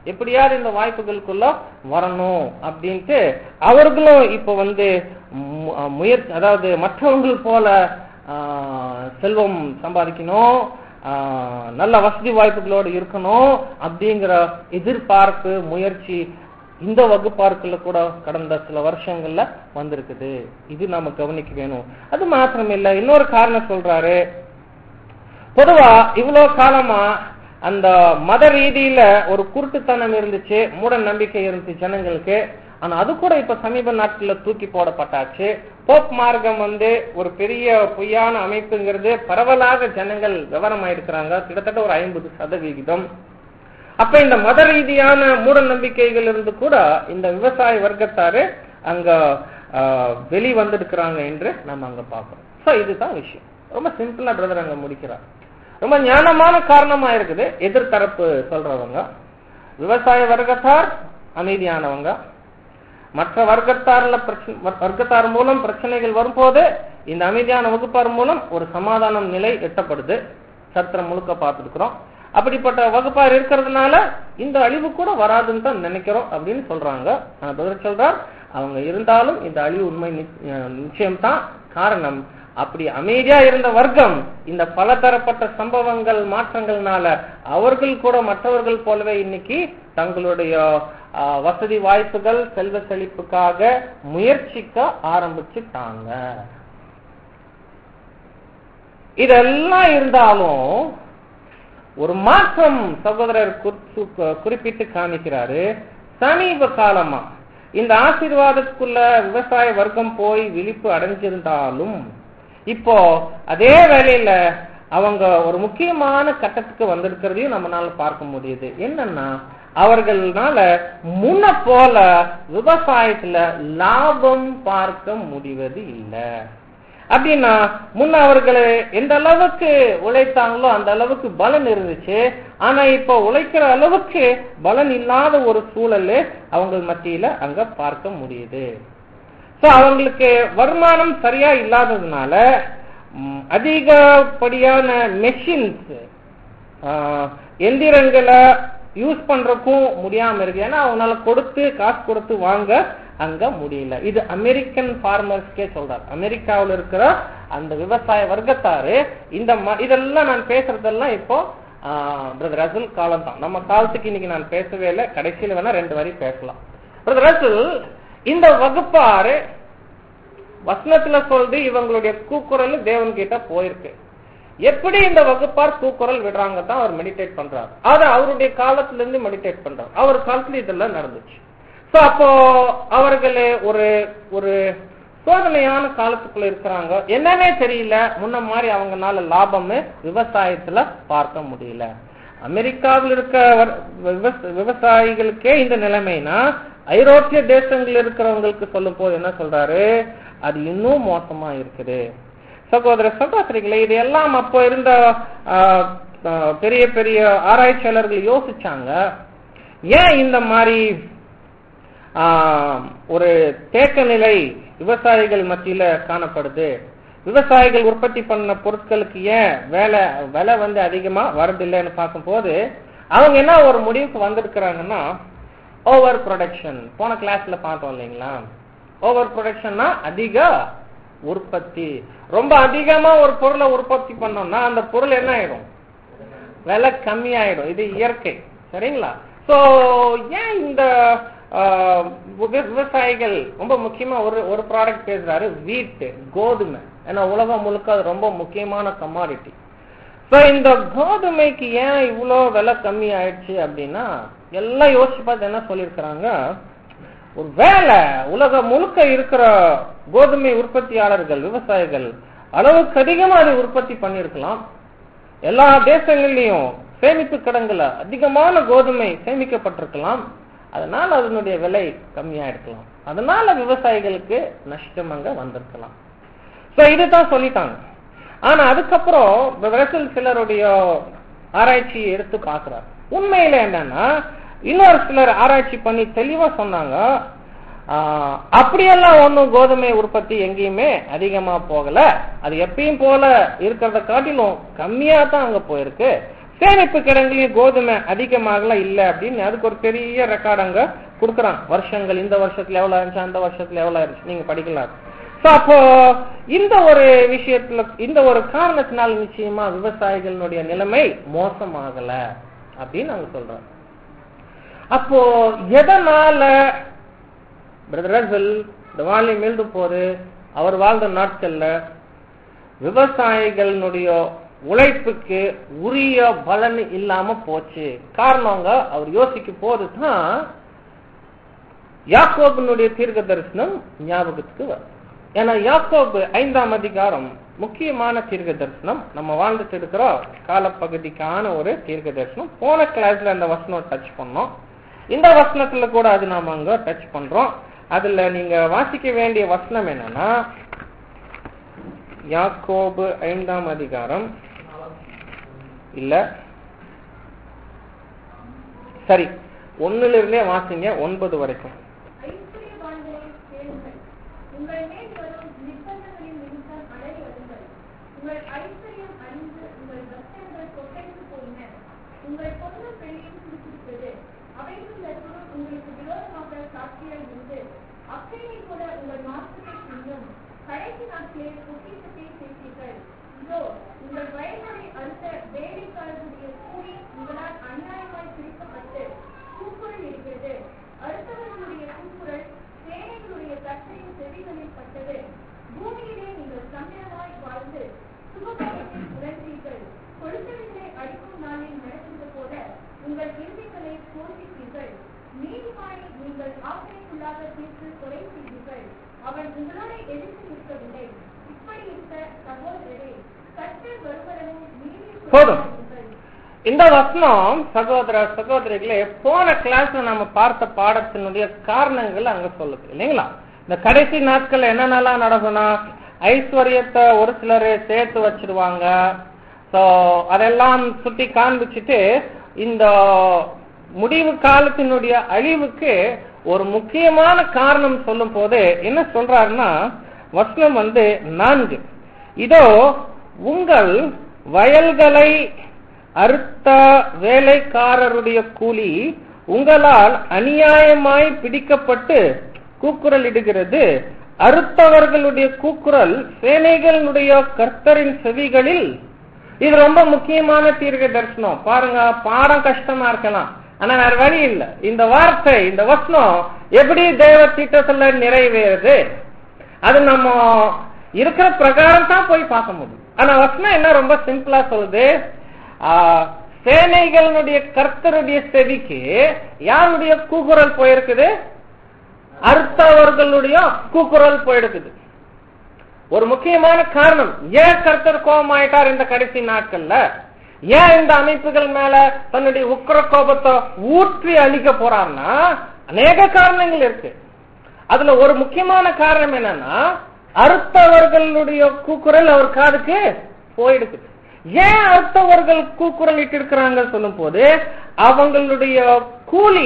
எப்படியாவது இந்த வாய்ப்புகளுக்குள்ள வரணும் அப்படின்ட்டு அவர்களும் இப்ப வந்து மு- முயற்சி அதாவது மற்றவர்கள் போல ஆஹ், செல்வம் சம்பாதிக்கணும் ஆஹ், நல்ல வசதி வாய்ப்புகளோடு இருக்கணும் அப்படிங்கிற எதிர்பார்ப்பு முயற்சி இந்த வகுப்பார்க்குள்ள கூட கடந்த சில வருஷங்கள்ல வந்திருக்குது இது நாம கவனிக்க வேணும் அது மாத்திரம் இல்ல இன்னொரு காரணம் சொல்றாரு பொதுவா இவ்வளவு காலமா அந்த மத ரீதியில ஒரு குருட்டுத்தனம் இருந்துச்சு மூட நம்பிக்கை இருந்துச்சு ஜனங்களுக்கு ஆனா அது கூட இப்ப சமீப நாட்கள்ல தூக்கி போடப்பட்டாச்சு போப் மார்க்கம் வந்து ஒரு பெரிய பொய்யான அமைப்புங்கிறது பரவலாக ஜனங்கள் விவரமாயிருக்கிறாங்க கிட்டத்தட்ட ஒரு ஐம்பது சதவிகிதம் அப்ப இந்த மத ரீதியான மூட நம்பிக்கைகள் இருந்து கூட இந்த விவசாய வர்க்கத்தாரு அங்க ஆஹ், வெளி வந்திருக்கிறாங்க என்று நம்ம அங்க பார்க்கிறோம் சோ இதுதான் விஷயம் ரொம்ப சிம்பிளா பிரதர் அங்க முடிக்கிறார் ரொம்ப ஞானமான காரணமா இருக்குது எதிர்த்தரப்பு சொல்றவங்க விவசாய வர்க்கத்தார் அமைதியானவங்க மற்ற வர்க்கத்தார்ல பிரச்சனை வர்க்கத்தார் மூலம் பிரச்சனைகள் வரும்போது இந்த அமைதியான வகுப்பார் மூலம் ஒரு சமாதானம் நிலை எட்டப்படுது சத்திரம் முழுக்க பார்த்துருக்கிறோம் அப்படிப்பட்ட வகுப்பார் இருக்கிறதுனால இந்த அழிவு கூட வராதுன்னு தான் நினைக்கிறோம் அப்படின்னு சொல்றாங்க ஆனா பதில் சொல்றார் அவங்க இருந்தாலும் இந்த அழிவு உண்மை நிச்சயம் தான் காரணம் அப்படி அமைதியா இருந்த வர்க்கம் இந்த பலதரப்பட்ட சம்பவங்கள் மாற்றங்கள்னால அவர்கள் கூட மற்றவர்கள் போலவே இன்னைக்கு தங்களுடைய ஆ, வசதி வாய்ப்புகள் செல்வ செழிப்புக்காக முயற்சிக்க ஆரம்பிச்சுட்டாங்க இதெல்லாம் இருந்தாலும் ஒரு மாற்றம் சகோதரர் குறி- குறிப்பிட்டு காமிக்கிறாரு சமீப காலமா இந்த ஆசீர்வாதத்துக்குள்ள விவசாய வர்க்கம் போய் விழிப்பு அடைஞ்சிருந்தாலும் இப்போ அதே வேளையில அவங்க ஒரு முக்கியமான கட்டத்துக்கு வந்திருக்கிறதையும் நம்மளால பார்க்க முடியுது என்னன்னா அவர்களால முன்ன போல விவசாயத்துல லாபம் பார்க்க முடிவது இல்லை அப்படின்னா முன்ன அவர்கள் எந்த அளவுக்கு உழைத்தாங்களோ அந்த அளவுக்கு பலன் இருந்துச்சு ஆனா இப்ப உழைக்கிற அளவுக்கு பலன் இல்லாத ஒரு சூழல் அவங்க மத்தியில அங்க பார்க்க முடியுது சோ அவங்களுக்கு வருமானம் சரியா இல்லாததுனால ம், அதிகப்படியான மெஷின்ஸ் எந்திரங்களை யூஸ் பண்றதுக்கும் முடியாம இருக்கு ஏன்னா அவங்களால கொடுத்து காசு கொடுத்து வாங்க அங்க முடியல இது அமெரிக்கன் ஃபார்மர்ஸ்க்கே சொல்றாரு அமெரிக்காவில் இருக்கிற அந்த விவசாய வர்க்கத்தாரு இந்த ம- இதெல்லாம் நான் பேசுறதெல்லாம் இப்போ பிரதர் ரசல் காலம் தான் நம்ம காலத்துக்கு இன்னைக்கு நான் பேசவே இல்லை கடைசியில வேணா ரெண்டு வரி பேசலாம் பிரதர் ரசல் இந்த வகுப்பாரு வசனத்துல சொல்றது இவங்களுடைய கூக்குரல் தேவன் கிட்ட போயிருக்கு எப்படி இந்த வகுப்பார் கூக்குரல் விடுறாங்க தான் அவர் மெடிடேட் பண்றாரு அது அவருடைய காலத்துல இருந்து மெடிடேட் பண்றாரு அவர் காலத்துல இதெல்லாம் நடந்துச்சு சோ அப்போ அவர்களே ஒரு ஒரு சோதனையான காலத்துக்குள்ள இருக்கிறாங்க என்னன்னே தெரியல முன்ன மாதிரி அவங்கனால லாபம் விவசாயத்துல பார்க்க முடியல அமெரிக்காவில் இருக்க வர்- விவச- விவசாயிகளுக்கே இந்த நிலைமைனா ஐரோப்பிய தேசங்கள் இருக்கிறவங்களுக்கு சொல்லும் போது என்ன சொல்றாரு அது இன்னும் மோசமா இருக்குது சகோதர சகோதரிகளே இது எல்லாம் அப்போ இருந்த ஆ, ஆ, பெரிய பெரிய ஆராய்ச்சியாளர்கள் யோசிச்சாங்க ஏன் இந்த மாதிரி ஆ, ஒரு தேக்க நிலை விவசாயிகள் மத்தியில காணப்படுது விவசாயிகள் உற்பத்தி பண்ண பொருட்களுக்கு ஏன் வேலை விலை வந்து அதிகமா வரதில்லைன்னு பார்க்கும்போது அவங்க என்ன ஒரு முடிவுக்கு வந்திருக்கிறாங்கன்னா ஓவர் ப்ரொடக்ஷன் போன கிளாஸ்ல பார்த்தோம் இல்லைங்களா ஓவர் ப்ரொடக்ஷன்னா அதிக உற்பத்தி ரொம்ப அதிகமா ஒரு பொருளை உற்பத்தி பண்ணோம்னா அந்த பொருள் என்ன ஆயிடும் விலை கம்மியாயிடும் இது இயற்கை சரிங்களா சோ ஏன் இந்த ஆஹ், விவ- விவசாயிகள் ரொம்ப முக்கியமா ஒரு ஒரு ப்ராடக்ட் பேசுறாரு வீட்டு கோதுமை ஏன்னா உலகம் முழுக்க அது ரொம்ப முக்கியமான கமாடிட்டி சோ இந்த கோதுமைக்கு ஏன் இவ்வளோ விலை கம்மி ஆயிடுச்சு அப்படின்னா எல்லாம் யோசிச்சு பார்த்து என்ன சொல்லியிருக்கிறாங்க ஒரு வேலை உலகம் முழுக்க இருக்கிற கோதுமை உற்பத்தியாளர்கள் விவசாயிகள் அளவுக்கு அதிகமா அதை உற்பத்தி பண்ணியிருக்கலாம் எல்லா தேசங்கள்லயும் சேமிப்பு கிடங்குல அதிகமான கோதுமை சேமிக்கப்பட்டிருக்கலாம் அதனால அதனுடைய விலை கம்மியா இருக்கலாம் அதனால விவசாயிகளுக்கு நஷ்டம் அங்க வந்திருக்கலாம் சோ இதுதான் சொல்லிட்டாங்க ஆனா அதுக்கப்புறம் விவசாய சிலருடைய ஆராய்ச்சியை எடுத்து பார்க்கிறார் உண்மையில என்னன்னா இன்னொரு சிலர் ஆராய்ச்சி பண்ணி தெளிவா சொன்னாங்க ஆஹ், அப்படியெல்லாம் ஒண்ணும் கோதுமை உற்பத்தி எங்கேயுமே அதிகமா போகல அது எப்பயும் போல இருக்கிறத காட்டிலும் கம்மியா தான் அங்க போயிருக்கு சேமிப்பு கிடங்குலயும் கோதுமை அதிகமாகல இல்ல அப்படின்னு அதுக்கு ஒரு பெரிய ரெக்கார்ட் அங்க கொடுக்குறான் வருஷங்கள் இந்த வருஷத்துல எவ்வளவு இருந்துச்சு அந்த வருஷத்துல எவ்வளவு இருந்துச்சு நீங்க படிக்கலாம் சோ அப்போ இந்த ஒரு விஷயத்துல இந்த ஒரு காரணத்தினால் நிச்சயமா விவசாயிகளுடைய நிலைமை மோசமாகல அப்படின்னு அவங்க சொல்றாங்க அப்போ எதனால பிரதர் ரசல் இந்த வால்யூம் எழுத போது அவர் வாழ்ந்த நாட்கள்ல விவசாயிகளுடைய உழைப்புக்கு உரிய பலன் இல்லாம போச்சு காரணங்க அவர் யோசிக்கும் போதுதான் யாக்கோபினுடைய தீர்க்க தரிசனம் ஞாபகத்துக்கு வரும் ஏன்னா யாக்கோபு ஐந்தாம் அதிகாரம் முக்கியமான தீர்க்க தரிசனம் நம்ம வாழ்ந்துட்டு இருக்கிற காலப்பகுதிக்கான ஒரு தீர்க்க தரிசனம் போன கிளாஸ்ல அந்த வசனம் டச் பண்ணோம் இந்த வசனத்துல கூட அது நாம அங்க டச் பண்றோம் அதுல நீங்க வாசிக்க வேண்டிய வசனம் என்னன்னா யாக்கோபு ஐந்தாம் அதிகாரம் இல்ல சரி ஒண்ணுல இருந்தே வாசிங்க ஒன்பது வரைக்கும் ஐஸ்வர்யவான்களை தேடுங்கள் உங்கள் மேல் வரும் நிர்பந்தங்களின் நிமித்தம் அலறி வருங்கள் உங்கள் ஐஸ்வர்யம் அழிந்து உங்கள் வஸ்திரங்கள் கொட்டைந்து போயின உங்கள் பொருளும் வெள்ளியும் சுருக்கிவிட்டது அவைகள் எல்லாம் உங்களுக்கு விரோதமாக சாட்சியாய் இருந்து அக்கையை கூட உங்கள் மாசத்தை தின்னும் கடைசி நாட்களே பொக்கிஷத்தை சேர்த்தீர்கள் இதோ உங்கள் வயல்களை அறுத்த வேலைக்காரர்களுடைய கூலி உங்களால் அநியாயமாய் பிரிக்கப்பட்டு கூக்குரல் இருக்கிறது அடுத்தவர்களுடைய கூக்குரல் சேனைகளுடைய கற்றையின் செவிகளில் பட்டது பூமியிலே நீங்கள் சந்திரமாய் வாழ்ந்து சுகபோகத்தில் உணர்ந்தீர்கள் கொழுத்தவர்களை அடிக்கும் நாளில் நடந்தது போல உங்கள் இறுதிகளை போர்த்திட்டீர்கள் நீதிமானை நீங்கள் ஆக்கிரைக்குள்ளாக தீர்த்து கொலை செய்தீர்கள் அவன் உங்களோட எதிர்த்து நிற்கவில்லை இப்படி இருக்க சகோதரரே கர்த்தர் வருவரவும் போதும். நீதி இந்த வசனம் சகோதர சகோதரிகளே போன கிளாஸ்ல நம்ம பார்த்த பாடத்தினுடைய காரணங்கள் அங்க சொல்லுது இல்லைங்களா இந்த கடைசி நாட்கள் என்னென்னலாம் நடக்கும்னா ஐஸ்வர்யத்தை ஒரு சிலர் சேர்த்து வச்சிருவாங்க சோ அதெல்லாம் சுட்டி காண்பிச்சுட்டு இந்த முடிவு காலத்தினுடைய அழிவுக்கு ஒரு முக்கியமான காரணம் சொல்லும் போது என்ன சொல்றாருன்னா வசனம் வந்து நான்கு இதோ உங்கள் வயல்களை அறுத்த வேலைக்காரருடைய கூலி உங்களால் அநியாயமாய் பிடிக்கப்பட்டு கூக்குரல் இடுகிறது அறுத்தவர்களுடைய கூக்குரல் சேனைகளுடைய கர்த்தரின் செவிகளில் இது ரொம்ப முக்கியமான தீர்க்க தரிசனம் பாருங்க பாடம் கஷ்டமா இருக்கலாம் ஆனா வேற வழி இல்ல இந்த வார்த்தை இந்த வசனம் எப்படி தேவ திட்டத்துல நிறைவேறுது அது நம்ம இருக்கிற பிரகாரம் தான் போய் பார்க்க முடியும் ஆனா வசனம் என்ன ரொம்ப சிம்பிளா சொல்லுது ஆ, சேனைகளுடைய கர்த்தருடைய செவிக்கு யாருடைய கூக்குரல் போயிருக்குது அறுத்தவர்களுடைய கூக்குரல் போயிருக்குது ஒரு முக்கியமான காரணம் ஏன் கர்த்தர் கோபமாயிட்டார் இந்த கடைசி நாட்கள்ல ஏன் இந்த அமைப்புகள் மேல தன்னுடைய உக்கிர கோபத்தை ஊற்றி அழிக்க போறார்னா அநேக காரணங்கள் இருக்கு அதுல ஒரு முக்கியமான காரணம் என்னன்னா அறுத்தவர்களுடைய கூக்குரல் அவர் காதுக்கு போயிடுது ஏன் அறுத்தவர்கள் கூக்குரல் இட்டு இருக்கிறாங்க சொல்லும் போது அவங்களுடைய கூலி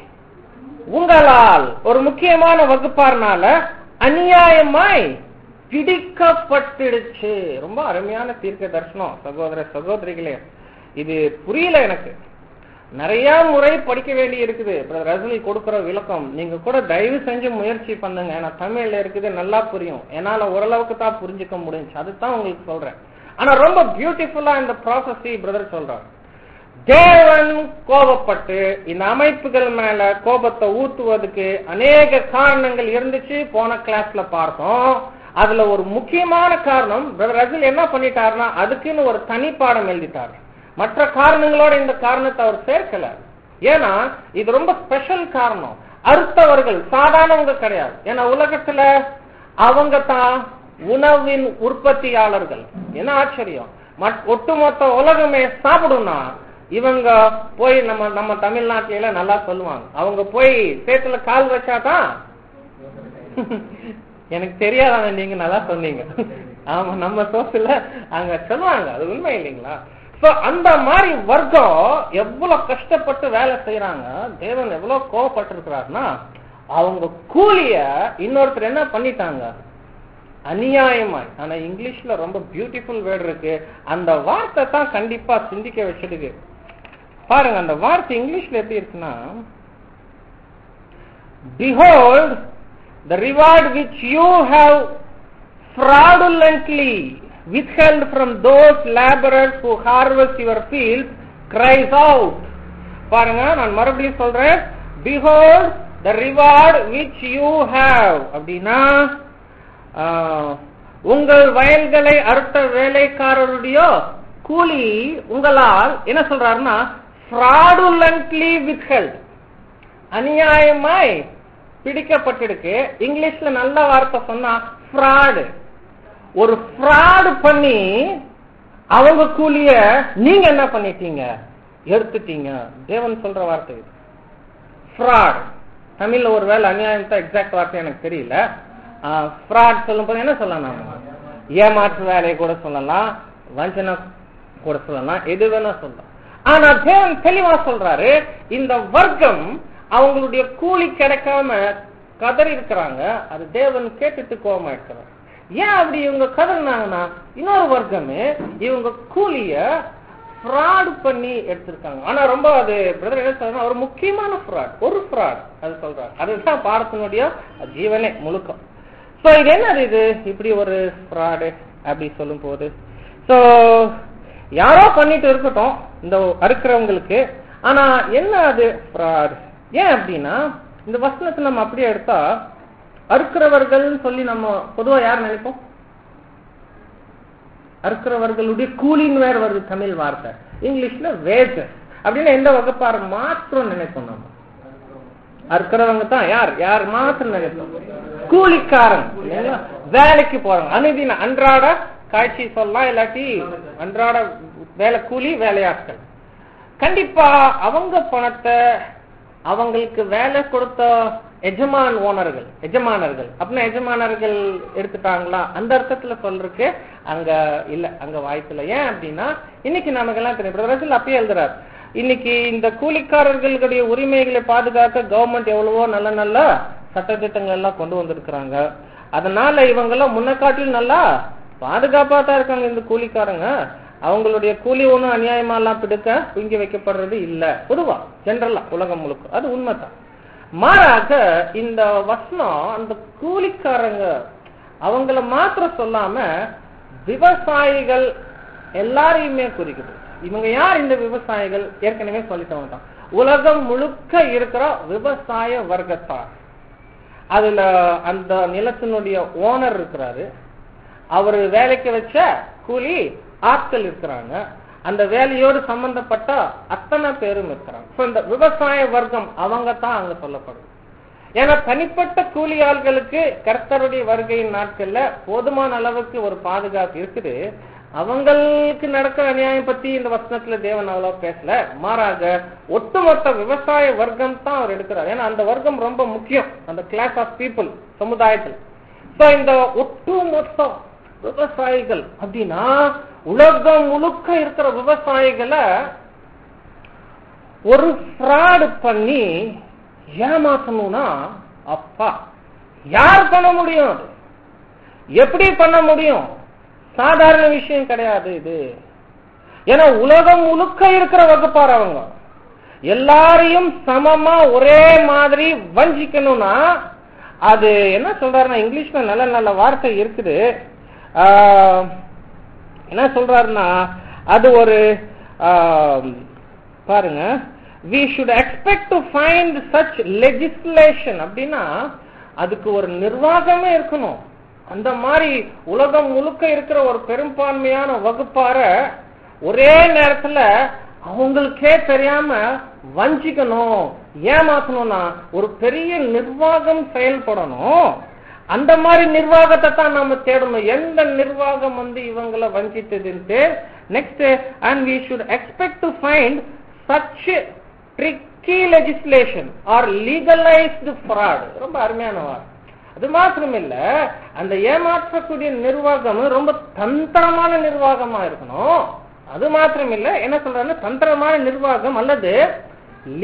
உங்களால் ஒரு முக்கியமான வகுப்பார்னால அநியாயமாய் பிடிக்கப்பட்டுடுச்சு ரொம்ப அருமையான தீர்க்க தரிசனம் சகோதர சகோதரிகளே இது புரியல எனக்கு நிறைய முறை படிக்க வேண்டி இருக்குது பிரதர் ரசலி கொடுக்கிற விளக்கம் நீங்க கூட தயவு செஞ்சு முயற்சி பண்ணுங்க ஏன்னா தமிழ்ல இருக்குது நல்லா புரியும் என்னால ஓரளவுக்கு தான் புரிஞ்சுக்க முடிஞ்சு அதுதான் உங்களுக்கு சொல்றேன் ஆனா ரொம்ப பியூட்டிஃபுல்லா இந்த ப்ராசஸ் பிரதர் சொல்றாரு தேவன் கோபப்பட்டு இந்த அமைப்புகள் மேல கோபத்தை ஊத்துவதற்கு அநேக காரணங்கள் இருந்துச்சு போன கிளாஸ்ல பார்த்தோம் அதுல ஒரு முக்கியமான காரணம் பிரதர் ரஜில் என்ன பண்ணிட்டாருன்னா அதுக்குன்னு ஒரு தனி பாடம் எழுதிட்டாரு மற்ற காரணங்களோட இந்த காரணத்தை அவர் சேர்க்கல ஏன்னா இது ரொம்ப ஸ்பெஷல் காரணம் அறுத்தவர்கள் சாதாரணவங்க கிடையாது ஏன்னா உலகத்துல அவங்க தான் உணவின் உற்பத்தியாளர்கள் என்ன ஆச்சரியம் மட்- ஒட்டுமொத்த உலகமே சாப்பிடும்னா இவங்க போய் நம்ம நம்ம தமிழ்நாட்டில நல்லா சொல்லுவாங்க அவங்க போய் சேத்துல கால் வச்சாதான் எனக்கு தெரியாதாங்க நீங்க நல்லா சொன்னீங்க ஆமா நம்ம சோசியல அங்க சொல்லுவாங்க அது உண்மை இல்லைங்களா சோ அந்த மாதிரி வர்க்கம் எவ்வளவு கஷ்டப்பட்டு வேலை செய்யறாங்க தேவன் எவ்வளவு கோவப்பட்டிருக்கிறாருன்னா அவங்க கூலிய இன்னொருத்தர் என்ன பண்ணிட்டாங்க அநியாயமாய் ஆனா இங்கிலீஷ்ல ரொம்ப பியூட்டிஃபுல் வேர்டு இருக்கு அந்த வார்த்தை தான் கண்டிப்பா சிந்திக்க வச்சிருக்கு பாருங்க அந்த வார்த்தை இங்கிலீஷ்ல எப்படி இருக்குன்னா behold the reward which you have fraudulently withheld from those laborers who harvest your fields cries out பாருங்க நான் மறுபடியும் சொல்றேன் behold the reward which you have அப்படின்னா ஆஹ், உங்கள் வயல்களை அறுத்த வேலைக்காரருடைய கூலி உங்களால் என்ன சொல்றாருன்னா fraudulently withheld அநியாயமாய் பிடிக்கப்பட்டிருக்கு இங்கிலீஷ்ல நல்ல வார்த்தை சொன்னா fraud ஒரு fraud பண்ணி அவங்க கூலிய நீங்க என்ன பண்ணிட்டீங்க எடுத்துட்டீங்க தேவன் சொல்ற வார்த்தை இது fraud தமிழ்ல ஒருவேளை அநியாயம் தான் எக்ஸாக்ட் வார்த்தை எனக்கு தெரியல ஃப்ராட் சொல்லும் போது என்ன சொல்லலாம் நாம ஏமாற்று வேலையை கூட சொல்லலாம் வஞ்சனை கூட சொல்லலாம் எது வேணா சொல்லலாம் ஆனா தேவன் தெளிவா சொல்றாரு இந்த வர்க்கம் அவங்களுடைய கூலி கிடைக்காம கதறி இருக்கிறாங்க அது தேவன் கேட்டுட்டு கோபமா இருக்கிறார் ஏன் அப்படி இவங்க கதறினாங்கன்னா இன்னொரு வர்க்கமே இவங்க கூலிய ஃப்ராட் பண்ணி எடுத்திருக்காங்க ஆனா ரொம்ப அது பிரதர் என்ன சொல்றாங்க ஒரு முக்கியமான ஃப்ராட் ஒரு ஃப்ராட் அது சொல்றாங்க அதுதான் பாடத்தினுடைய ஜீவனே முழுக்கம் சோ இது என்னது இது இப்படி ஒரு ஃப்ராடு அப்படி சொல்லும் போது சோ யாரோ பண்ணிட்டு இருக்கட்டும் இந்த அறுக்கிறவங்களுக்கு ஆனா என்ன அது ஃப்ராட் ஏன் அப்படின்னா இந்த வசனத்தை நம்ம அப்படியே எடுத்தா அறுக்கிறவர்கள் சொல்லி நம்ம பொதுவா யார் நினைப்போம் அறுக்கிறவர்களுடைய கூலின்னு வேற வருது தமிழ் வார்த்தை இங்கிலீஷ்ல வேஜஸ் அப்படின்னா எந்த வகுப்பார் மாத்திரம் நினைப்போம் நம்ம அறுக்கிறவங்க தான் யார் யார் மாத்திரம் நினைப்போம் கூலிக்காரன் இல்லைங்களா? வேலைக்கு போறாங்க அனுதின அன்றாட காட்சி சொல்லலாம் இல்லாட்டி அன்றாட வேலை கூலி வேலையாட்கள் கண்டிப்பா அவங்க பணத்தை அவங்களுக்கு வேலை கொடுத்த எஜமான் ஓனர்கள் எஜமானர்கள் அப்படின்னா எஜமானர்கள் எடுத்துட்டாங்களா அந்த அர்த்தத்துல சொல்றதுக்கு அங்க இல்ல அங்க வாய்ப்பு இல்லை ஏன் அப்படின்னா இன்னைக்கு நமக்கெல்லாம் தெரியும் பிரதர்ஸில் அப்பயே எழுதுறாரு இன்னைக்கு இந்த கூலிக்காரர்களுடைய உரிமைகளை பாதுகாக்க கவர்மெண்ட் எவ்வளவோ நல்ல நல்ல சட்டத்திட்டங்கள் எல்லாம் கொண்டு வந்திருக்கிறாங்க அதனால இவங்க எல்லாம் முன்ன காட்டிலும் நல்லா பாதுகாப்பா தான் இருக்காங்க இந்த கூலிக்காரங்க அவங்களுடைய கூலி ஒண்ணும் அநியாயமா எல்லாம் பிடிக்க பிங்கி வைக்கப்படுறது இல்ல பொதுவா ஜென்ரலா உலகம் முழுக்க அது உண்மைதான் மாறாக இந்த வசனம் அந்த கூலிக்காரங்க அவங்கள மாத்திரம் சொல்லாம விவசாயிகள் எல்லாரையுமே குறிக்குது இவங்க யார் இந்த விவசாயிகள் ஏற்கனவே சொல்லிட்டவங்க தான் உலகம் முழுக்க இருக்கிற விவசாய வர்க்கத்தார் அதுல அந்த நிலத்தினுடைய ஓனர் இருக்கிறாரு அவர் வேலைக்கு வச்ச கூலி ஆட்கள் இருக்கிறாங்க அந்த வேலையோடு சம்பந்தப்பட்ட அத்தனை பேரும் இருக்கிறாங்க So, இந்த விவசாய வர்க்கம் அவங்க தான் அங்க சொல்லப்படுது ஏன்னா தனிப்பட்ட கூலி ஆள்களுக்கு கர்த்தருடைய வருகையின் நாட்கள்ல போதுமான அளவுக்கு ஒரு பாதுகாப்பு இருக்குது அவங்களுக்கு நடக்கிற அநியாயம் பத்தி இந்த வசனத்துல தேவன் அவ்வளவு பேசல மாறாக ஒட்டுமொத்த விவசாய வர்க்கம் தான் அவர் எடுக்கிறார் ஏன்னா அந்த வர்க்கம் ரொம்ப முக்கியம் அந்த கிளாஸ் ஆஃப் பீப்புள் சமுதாயத்தில் So, இந்த ஒட்டுமொத்த விவசாயிகள் அப்படின்னா உலகம் முழுக்க இருக்கிற விவசாயிகளை ஒரு ஃப்ராடு பண்ணி ஏமாத்தணும்னா அப்பா யார் பண்ண முடியும் அது எப்படி பண்ண முடியும் சாதாரண விஷயம் கிடையாது இது ஏன்னா உலகம் முழுக்க இருக்கிற வகுப்பார் அவங்க எல்லாரையும் சமமா ஒரே மாதிரி வஞ்சிக்கணும்னா அது என்ன சொல்றாருன்னா இங்கிலீஷ்ல நல்ல நல்ல வார்த்தை இருக்குது ஆஹ், என்ன சொல்றாருன்னா அது ஒரு ஆஹ், பாருங்க we should expect to find such legislation அப்படின்னா அதுக்கு ஒரு நிர்வாகமே இருக்கணும் அந்த மாதிரி உலகம் முழுக்க இருக்கிற ஒரு பெரும்பான்மையான வகுப்பார ஒரே நேரத்துல அவங்களுக்கே தெரியாம வஞ்சிக்கணும் ஏமாத்தணும்னா ஒரு பெரிய நிர்வாகம் செயல்படணும் அந்த மாதிரி நிர்வாகத்தை தான் நாம தேடணும் எந்த நிர்வாகம் வந்து இவங்களை வஞ்சித்ததுன்ட்டு next and we should expect to find such tricky legislation or legalised fraud ரொம்ப அருமையான வார்த்தை அது மாத்திரம் இல்ல அந்த ஏமாற்றக்கூடிய நிர்வாகம் ரொம்ப தந்திரமான நிர்வாகமா இருக்கணும் அது மாத்திரம் இல்ல என்ன சொல்றாங்க தந்திரமான நிர்வாகம் அல்லது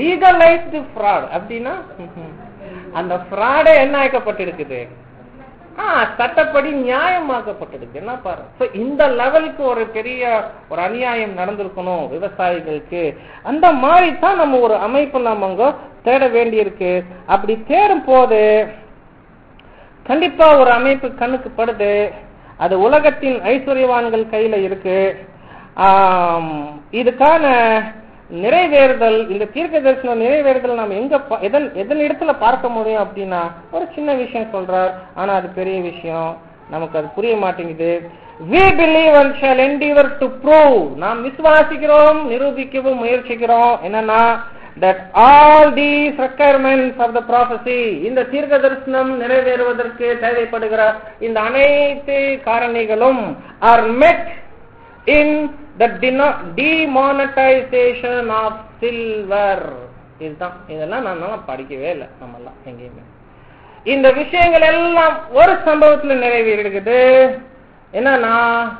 லீகலைஸ்டு ஃப்ராட் அப்படின்னா அந்த ஃப்ராடே என்ன ஆக்கப்பட்டிருக்குது ஆ சட்டப்படி நியாயமாக்கப்பட்டிருக்கு என்ன பாரு So, இந்த லெவலுக்கு ஒரு பெரிய ஒரு அநியாயம் நடந்திருக்கணும் விவசாயிகளுக்கு அந்த மாதிரி தான் நம்ம ஒரு அமைப்பு நம்ம அங்க தேட வேண்டியிருக்கு அப்படி தேடும் போது கண்டிப்பா ஒரு அமைப்பு கண்ணுக்கு படுது அது உலகத்தின் ஐஸ்வர்யவான்கள் கையில இருக்கு ஆம், இதுக்கான நிறைவேறுதல் இந்த தீர்க்க தரிசனம் நிறைவேறுதல் நம்ம எங்க பா- எதன் எதன் இடத்துல பார்க்க முடியும் அப்படின்னா ஒரு சின்ன விஷயம் சொல்றார் ஆனா அது பெரிய விஷயம் நமக்கு அது புரிய மாட்டேங்குது we believe and shall endeavor to prove நாம் விசுவாசிக்கிறோம் நிரூபிக்கவும் முயற்சிக்கிறோம் என்னன்னா that all these requirements of the prophecy இந்த தீர்க்க தரிசனம் நிறைவேறுவதற்கு தேவைப்படுகிற இந்த அனைத்து காரணிகளும் are met in the deno- demonetization of silver இதுதான் இதெல்லாம் நான் நல்லா படிக்கவே இல்லை நம்மெல்லாம் எங்கேயுமே இந்த விஷயங்கள் எல்லாம் ஒரு சம்பவத்துல நிறைவேறிடுகிறது என்னன்னா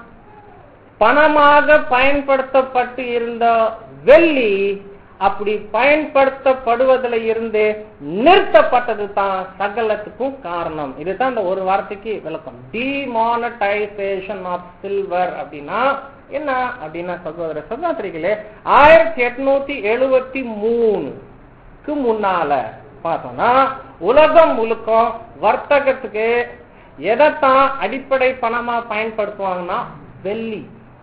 பணமாக பயன்படுத்தப்பட்டு இருந்த வெள்ளி அப்படி பயன்படுத்தப்படுவதில் இருந்து நிறுத்தப்பட்டது தான் சகலத்துக்கும் காரணம் இதுதான் இந்த ஒரு வார்த்தைக்கு விளக்கம் டிமானடைசேஷன் ஆஃப் சில்வர் அப்படின்னா என்ன அப்படின்னா சகோதர சகோதரிகளே ஆயிரத்தி எட்நூத்தி எழுபத்தி மூணுக்கு முன்னால பார்த்தோம்னா உலகம் முழுக்க வர்த்தகத்துக்கு எதைத்தான் அடிப்படை பணமா பயன்படுத்துவாங்கன்னா வெள்ளி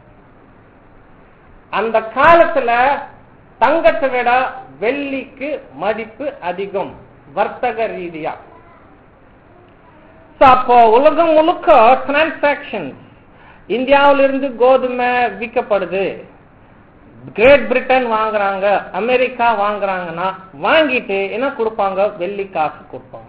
அந்த காலத்துல தங்கத்தை விட வெள்ளிக்கு மதிப்பு அதிகம் வர்த்தக ரீதியா So, அப்போ உலகம் முழுக்க டிரான்சாக்சன் இந்தியாவிலிருந்து கோதுமை விற்கப்படுது கிரேட் பிரிட்டன் வாங்குறாங்க அமெரிக்கா வாங்குறாங்கன்னா வாங்கிட்டு என்ன கொடுப்பாங்க வெள்ளி காசு கொடுப்பாங்க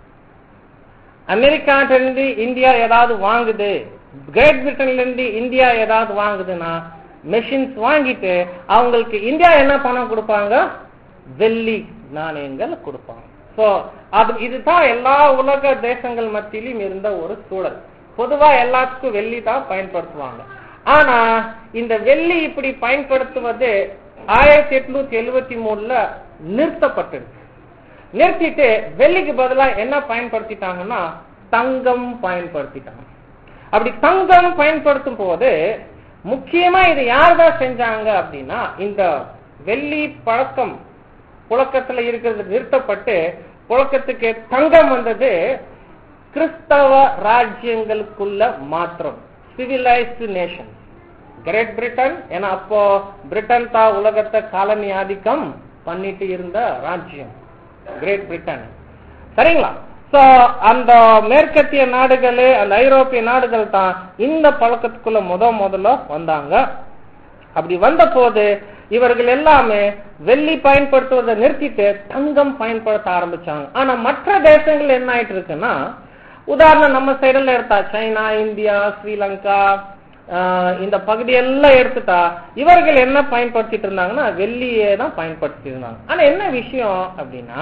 அமெரிக்காட்ட இருந்து இந்தியா ஏதாவது வாங்குது கிரேட் பிரிட்டன்ல இருந்து இந்தியா ஏதாவது வாங்குதுன்னா மெஷின்ஸ் வாங்கிட்டு அவங்களுக்கு இந்தியா என்ன பணம் கொடுப்பாங்க வெள்ளி நாணயங்கள் கொடுப்பாங்க சோ அது இதுதான் எல்லா உலக தேசங்கள் மத்தியிலும் இருந்த ஒரு சூழல் பொதுவா எல்லாத்துக்கும் வெள்ளி தான் பயன்படுத்துவாங்க ஆனா இந்த வெள்ளி இப்படி பயன்படுத்துவது ஆயிரத்தி எட்நூத்தி எழுவத்தி மூணுல நிறுத்தப்பட்டிருக்கு நிறுத்திட்டு வெள்ளிக்கு பதிலா என்ன பயன்படுத்திட்டாங்கன்னா தங்கம் பயன்படுத்திட்டாங்க அப்படி தங்கம் பயன்படுத்தும் போது முக்கியமா இது யார் தான் செஞ்சாங்க அப்படின்னா இந்த வெள்ளி பழக்கம் புழக்கத்துல இருக்கிறது நிறுத்தப்பட்டு புழக்கத்துக்கு தங்கம் வந்தது கிறிஸ்தவ ராஜ்யங்களுக்குள்ள மாற்றம் சிவிலைஸ்டு நேஷன் கிரேட் பிரிட்டன் ஏன்னா அப்போ பிரிட்டன் தான் உலகத்தை காலனி ஆதிக்கம் பண்ணிட்டு இருந்த ராஜ்யம் கிரேட் பிரிட்டன் சரிங்களா சோ அந்த மேற்கத்திய நாடுகள் அந்த ஐரோப்பிய நாடுகள் தான் இந்த பழக்கத்துக்குள்ள முத முதல்ல வந்தாங்க அப்படி வந்த போது இவர்கள் எல்லாமே வெள்ளி பயன்படுத்துவதை நிறுத்திட்டு தங்கம் பயன்படுத்த ஆரம்பிச்சாங்க ஆனா மற்ற தேசங்கள் என்ன ஆயிட்டு இருக்குன்னா உதாரணம் நம்ம சைடுல எடுத்தா சைனா இந்தியா ஸ்ரீலங்கா ஆஹ் இந்த பகுதியெல்லாம் எடுத்துட்டா இவர்கள் என்ன பயன்படுத்திட்டு இருந்தாங்கன்னா வெள்ளியே தான் பயன்படுத்திட்டு இருந்தாங்க ஆனா என்ன விஷயம் அப்படின்னா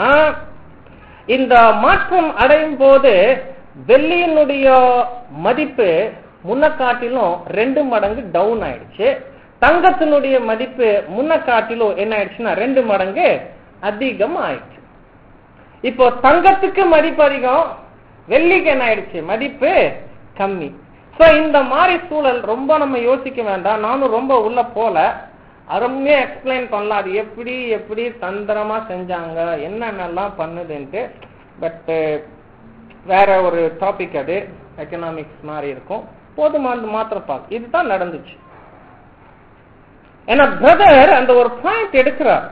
இந்த மாற்றம் அடையும் போது வெள்ளியினுடைய மதிப்பு முன்ன காட்டிலும் ரெண்டு மடங்கு டவுன் ஆயிடுச்சு தங்கத்தினுடைய மதிப்பு முன்ன காட்டிலும் என்ன ஆயிடுச்சுன்னா ரெண்டு மடங்கு அதிகம் ஆயிடுச்சு இப்போ தங்கத்துக்கு மதிப்பு அதிகம் வெள்ளிக்கு என்ன ஆயிடுச்சு மதிப்பு கம்மி சோ இந்த மாதிரி சூழல் ரொம்ப நம்ம யோசிக்க வேண்டாம் நானும் ரொம்ப உள்ள போல அருமையா எக்ஸ்பிளைன் பண்ணலாம் அது எப்படி எப்படி தந்திரமா செஞ்சாங்க என்னென்னலாம் பண்ணுதுன்ட்டு பட் வேற ஒரு டாபிக் அது எக்கனாமிக்ஸ் மாதிரி இருக்கும் போதுமானது மாத்திரம் பார்க்க இதுதான் நடந்துச்சு ஏன்னா பிரதர் அந்த ஒரு பாயிண்ட் எடுக்கிறார்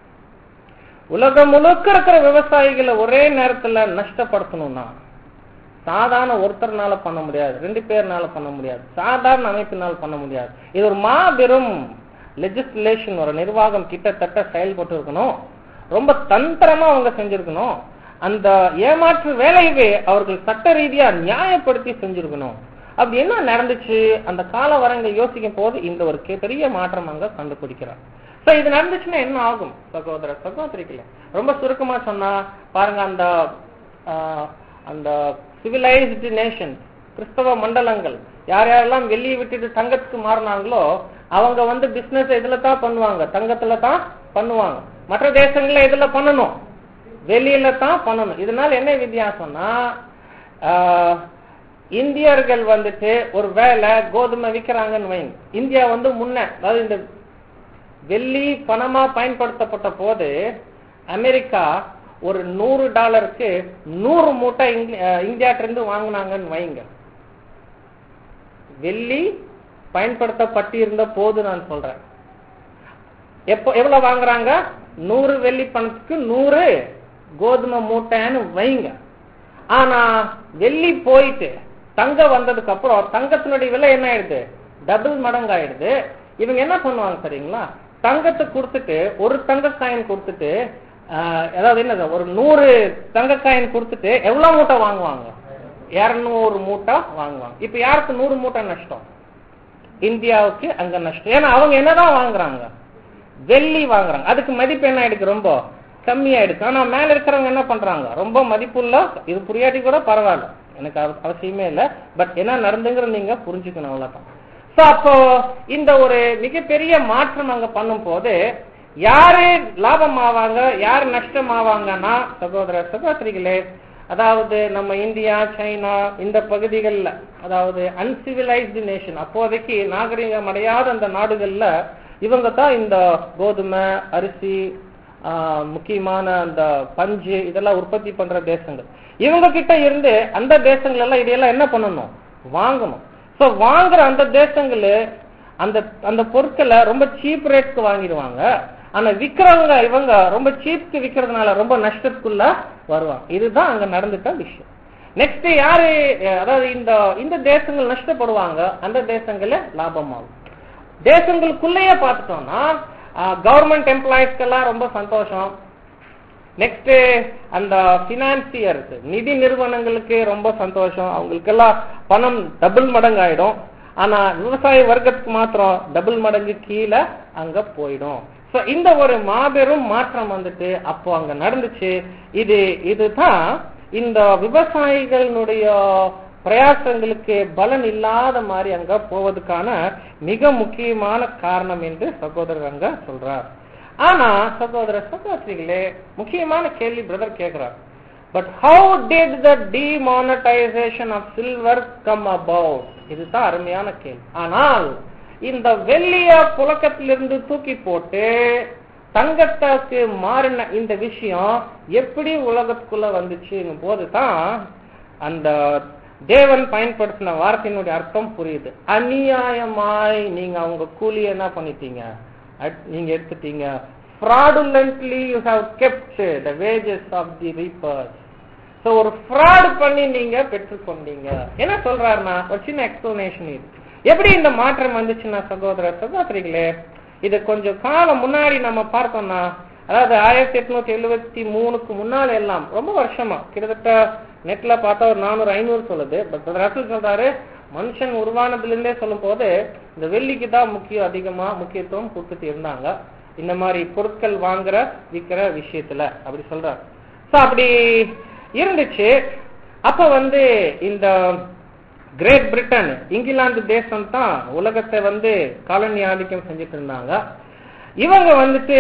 உலகம் முழுக்க இருக்கிற விவசாயிகளை ஒரே நேரத்துல நஷ்டப்படுத்தணும்னா சாதாரண ஒருத்தர்னால பண்ண முடியாது ரெண்டு பேர்னால பண்ண முடியாது சாதாரண அமைப்பினால் பண்ண முடியாது இது ஒரு மாபெரும் லெஜிஸ்லேஷன் ஒரு நிர்வாகம் கிட்டத்தட்ட செயல்பட்டு இருக்கணும் ரொம்ப தந்திரமா அவங்க செஞ்சிருக்கணும் அந்த ஏமாற்று வேலையவே அவர்கள் சட்ட ரீதியா நியாயப்படுத்தி செஞ்சிருக்கணும் அப்படி என்ன நடந்துச்சு அந்த கால வரங்க யோசிக்கும் போது இந்த ஒரு கே- பெரிய மாற்றம் அங்க கண்டுபிடிக்கிறார் சோ இது நடந்துச்சுன்னா என்ன ஆகும் சகோதர சகோதரிகளே ரொம்ப சுருக்கமா சொன்னா பாருங்க அந்த ஆஹ், அந்த சிவிலைஸ்டு நேஷன் கிறிஸ்தவ மண்டலங்கள் யார் யாரெல்லாம் வெளியே விட்டுட்டு தங்கத்துக்கு மாறினாங்களோ அவங்க வந்து பிசினஸ் இதுல தான் பண்ணுவாங்க தங்கத்துல தான் பண்ணுவாங்க மற்ற தேசங்கள்ல இதுல பண்ணணும் வெளியில தான் பண்ணணும் இதனால என்ன வித்தியாசம்னா ஆஹ், இந்தியர்கள் வந்துட்டு ஒரு வேலை கோதுமை விற்கிறாங்கன்னு வைங்க இந்தியா வந்து முன்ன அதாவது இந்த வெள்ளி பணமா பயன்படுத்தப்பட்ட போது அமெரிக்கா ஒரு நூறு டாலருக்கு நூறு மூட்டை இங்க- அஹ் இந்தியாட்ட இருந்து வாங்கினாங்கன்னு வைங்க வெள்ளி பயன்படுத்தப்பட்டு இருந்த போது நான் சொல்றேன் எப்போ எவ்வளவு வாங்குறாங்க நூறு வெள்ளி பணத்துக்கு நூறு கோதுமை மூட்டைன்னு வைங்க ஆனா வெள்ளி போயிட்டு தங்கம் வந்ததுக்கு அப்புறம் தங்கத்தினுடைய விலை என்ன ஆயிடுது டபுள் மடங்கு ஆயிடுது இவங்க என்ன பண்ணுவாங்க சரிங்களா தங்கத்தை கொடுத்துட்டு ஒரு தங்க காயின் கொடுத்துட்டு ஆஹ், அதாவது என்னது ஒரு நூறு தங்க காயின் கொடுத்துட்டு எவ்வளவு மூட்டை வாங்குவாங்க இருநூறு மூட்டை வாங்குவாங்க இப்ப யாருக்கு நூறு மூட்டை நஷ்டம் இந்தியாவுக்கு அங்க நஷ்டம் ஏன்னா அவங்க என்னதான் வாங்குறாங்க வெள்ளி வாங்குறாங்க அதுக்கு மதிப்பு என்ன ஆயிடுக்கு ரொம்ப கம்மியாயிடுச்சு ஆனா மேல இருக்கிறவங்க என்ன பண்றாங்க ரொம்ப மதிப்புள்ள இது புரியாட்டி கூட பரவாயில்ல எனக்கு அவ- அவசியமே இல்ல பட் என்ன நடந்துங்கிறது நீங்க புரிஞ்சுக்கணும் அவ்வளவுதான் சோ அப்போ இந்த ஒரு மிகப்பெரிய மாற்றம் அங்க பண்ணும் போது யாரு லாபம் ஆவாங்க யாரு நஷ்டம் ஆவாங்கன்னா சகோதர சகோதரிகளே அதாவது நம்ம இந்தியா சைனா இந்த பகுதிகள்ல அதாவது அன்சிவிலைஸ்டு நேஷன் அப்போதைக்கு நாகரிகம் அடையாத அந்த நாடுகள்ல இவங்க தான் இந்த கோதுமை அரிசி ஆஹ், முக்கியமான அந்த பஞ்சு இதெல்லாம் உற்பத்தி பண்ற தேசங்கள் இவங்க கிட்ட இருந்து அந்த தேசங்கள் எல்லாம் இதெல்லாம் என்ன பண்ணணும் வாங்கணும் சோ வாங்குற அந்த தேசங்கள் அந்த அந்த பொருட்களை ரொம்ப சீப் ரேட்க்கு வாங்கிடுவாங்க ஆனா விக்கிறவங்க இவங்க ரொம்ப சீப்க்கு விக்கிறதுனால ரொம்ப நஷ்டத்துக்குள்ள வருவாங்க இதுதான் அங்க நடந்துட்ட விஷயம் நெக்ஸ்ட் யாரு அஹ், அதாவது இந்த இந்த தேசங்கள் நஷ்டப்படுவாங்க அந்த தேசங்கள லாபமாகும் தேசங்களுக்குள்ளேயே பார்த்துட்டோம்னா கவர்மெண்ட் எம்ப்ளாயிஸ்க்கெல்லாம் ரொம்ப சந்தோஷம் நெக்ஸ்ட் அந்த பினான்சியர்ஸ் நிதி நிறுவனங்களுக்கு ரொம்ப சந்தோஷம் அவங்களுக்கெல்லாம் பணம் டபுள் மடங்கு ஆயிடும் ஆனா விவசாய வர்க்கத்துக்கு மாத்திரம் டபுள் மடங்கு கீழே அங்க போயிடும் சோ இந்த ஒரு மாபெரும் மாற்றம் வந்துட்டு அப்போ அங்க நடந்துச்சு இது இதுதான் இந்த விவசாயிகளுடைய பிரயாசங்களுக்கு பலன் இல்லாத மாதிரி அங்க போவதுக்கான மிக முக்கியமான காரணம் என்று சகோதரர் அங்க சொல்றார் ஆனா சகோதர சகோதரிகளே முக்கியமான கேள்வி பிரதர் கேக்குறார் but how did the demonetisation of silver come about இதுதான் அருமையான கேள்வி ஆனால் இந்த வெள்ளிய புழக்கத்திலிருந்து தூக்கி போட்டு தங்கத்துக்கு மாறின இந்த விஷயம் எப்படி உலகத்துக்குள்ள வந்துச்சுங்கும் போதுதான் அந்த தேவன் பயன்படுத்தின வார்த்தையினுடைய அர்த்தம் புரியுது அநியாயமாய் நீங்க அவங்க கூலியை என்ன பண்ணிட்டீங்க அட்- நீங்க எடுத்துட்டீங்க fraudulently you have kept the wages of the reapers so ஒரு fraud பண்ணி நீங்க பெற்றுக்கொண்டீங்க என்ன சொல்றாருன்னா ஒரு சின்ன எக்ஸ்பிளனேஷன் இது எப்படி இந்த மாற்றம் வந்துச்சுன்னா சகோதர சகோதரிகளே இது கொஞ்சம் காலம் முன்னாடி நம்ம பார்த்தோம்னா அதாவது ஆயிரத்தி எட்நூத்தி எழுபத்தி மூணுக்கு முன்னால எல்லாம் ரொம்ப வருஷமா கிட்டத்தட்ட நெட்ல பார்த்தா ஒரு நானூறு ஐநூறு சொல்லுது பட் ரசல் சொல்றாரு மனுஷன் உருவானதுல இருந்தே சொல்லும் போது இந்த வெள்ளிக்கு தான் முக்கியம் அதிகமா முக்கியத்துவம் கொடுத்துட்டு இருந்தாங்க இந்த மாதிரி பொருட்கள் வாங்குற விக்கிற விஷயத்துல அப்படி சொல்றாரு சோ அப்படி இருந்துச்சு அப்ப வந்து இந்த கிரேட் பிரிட்டன் இங்கிலாந்து தேசம் தான் உலகத்தை வந்து காலனி ஆதிக்கம் செஞ்சுட்டு இருந்தாங்க இவங்க வந்துட்டு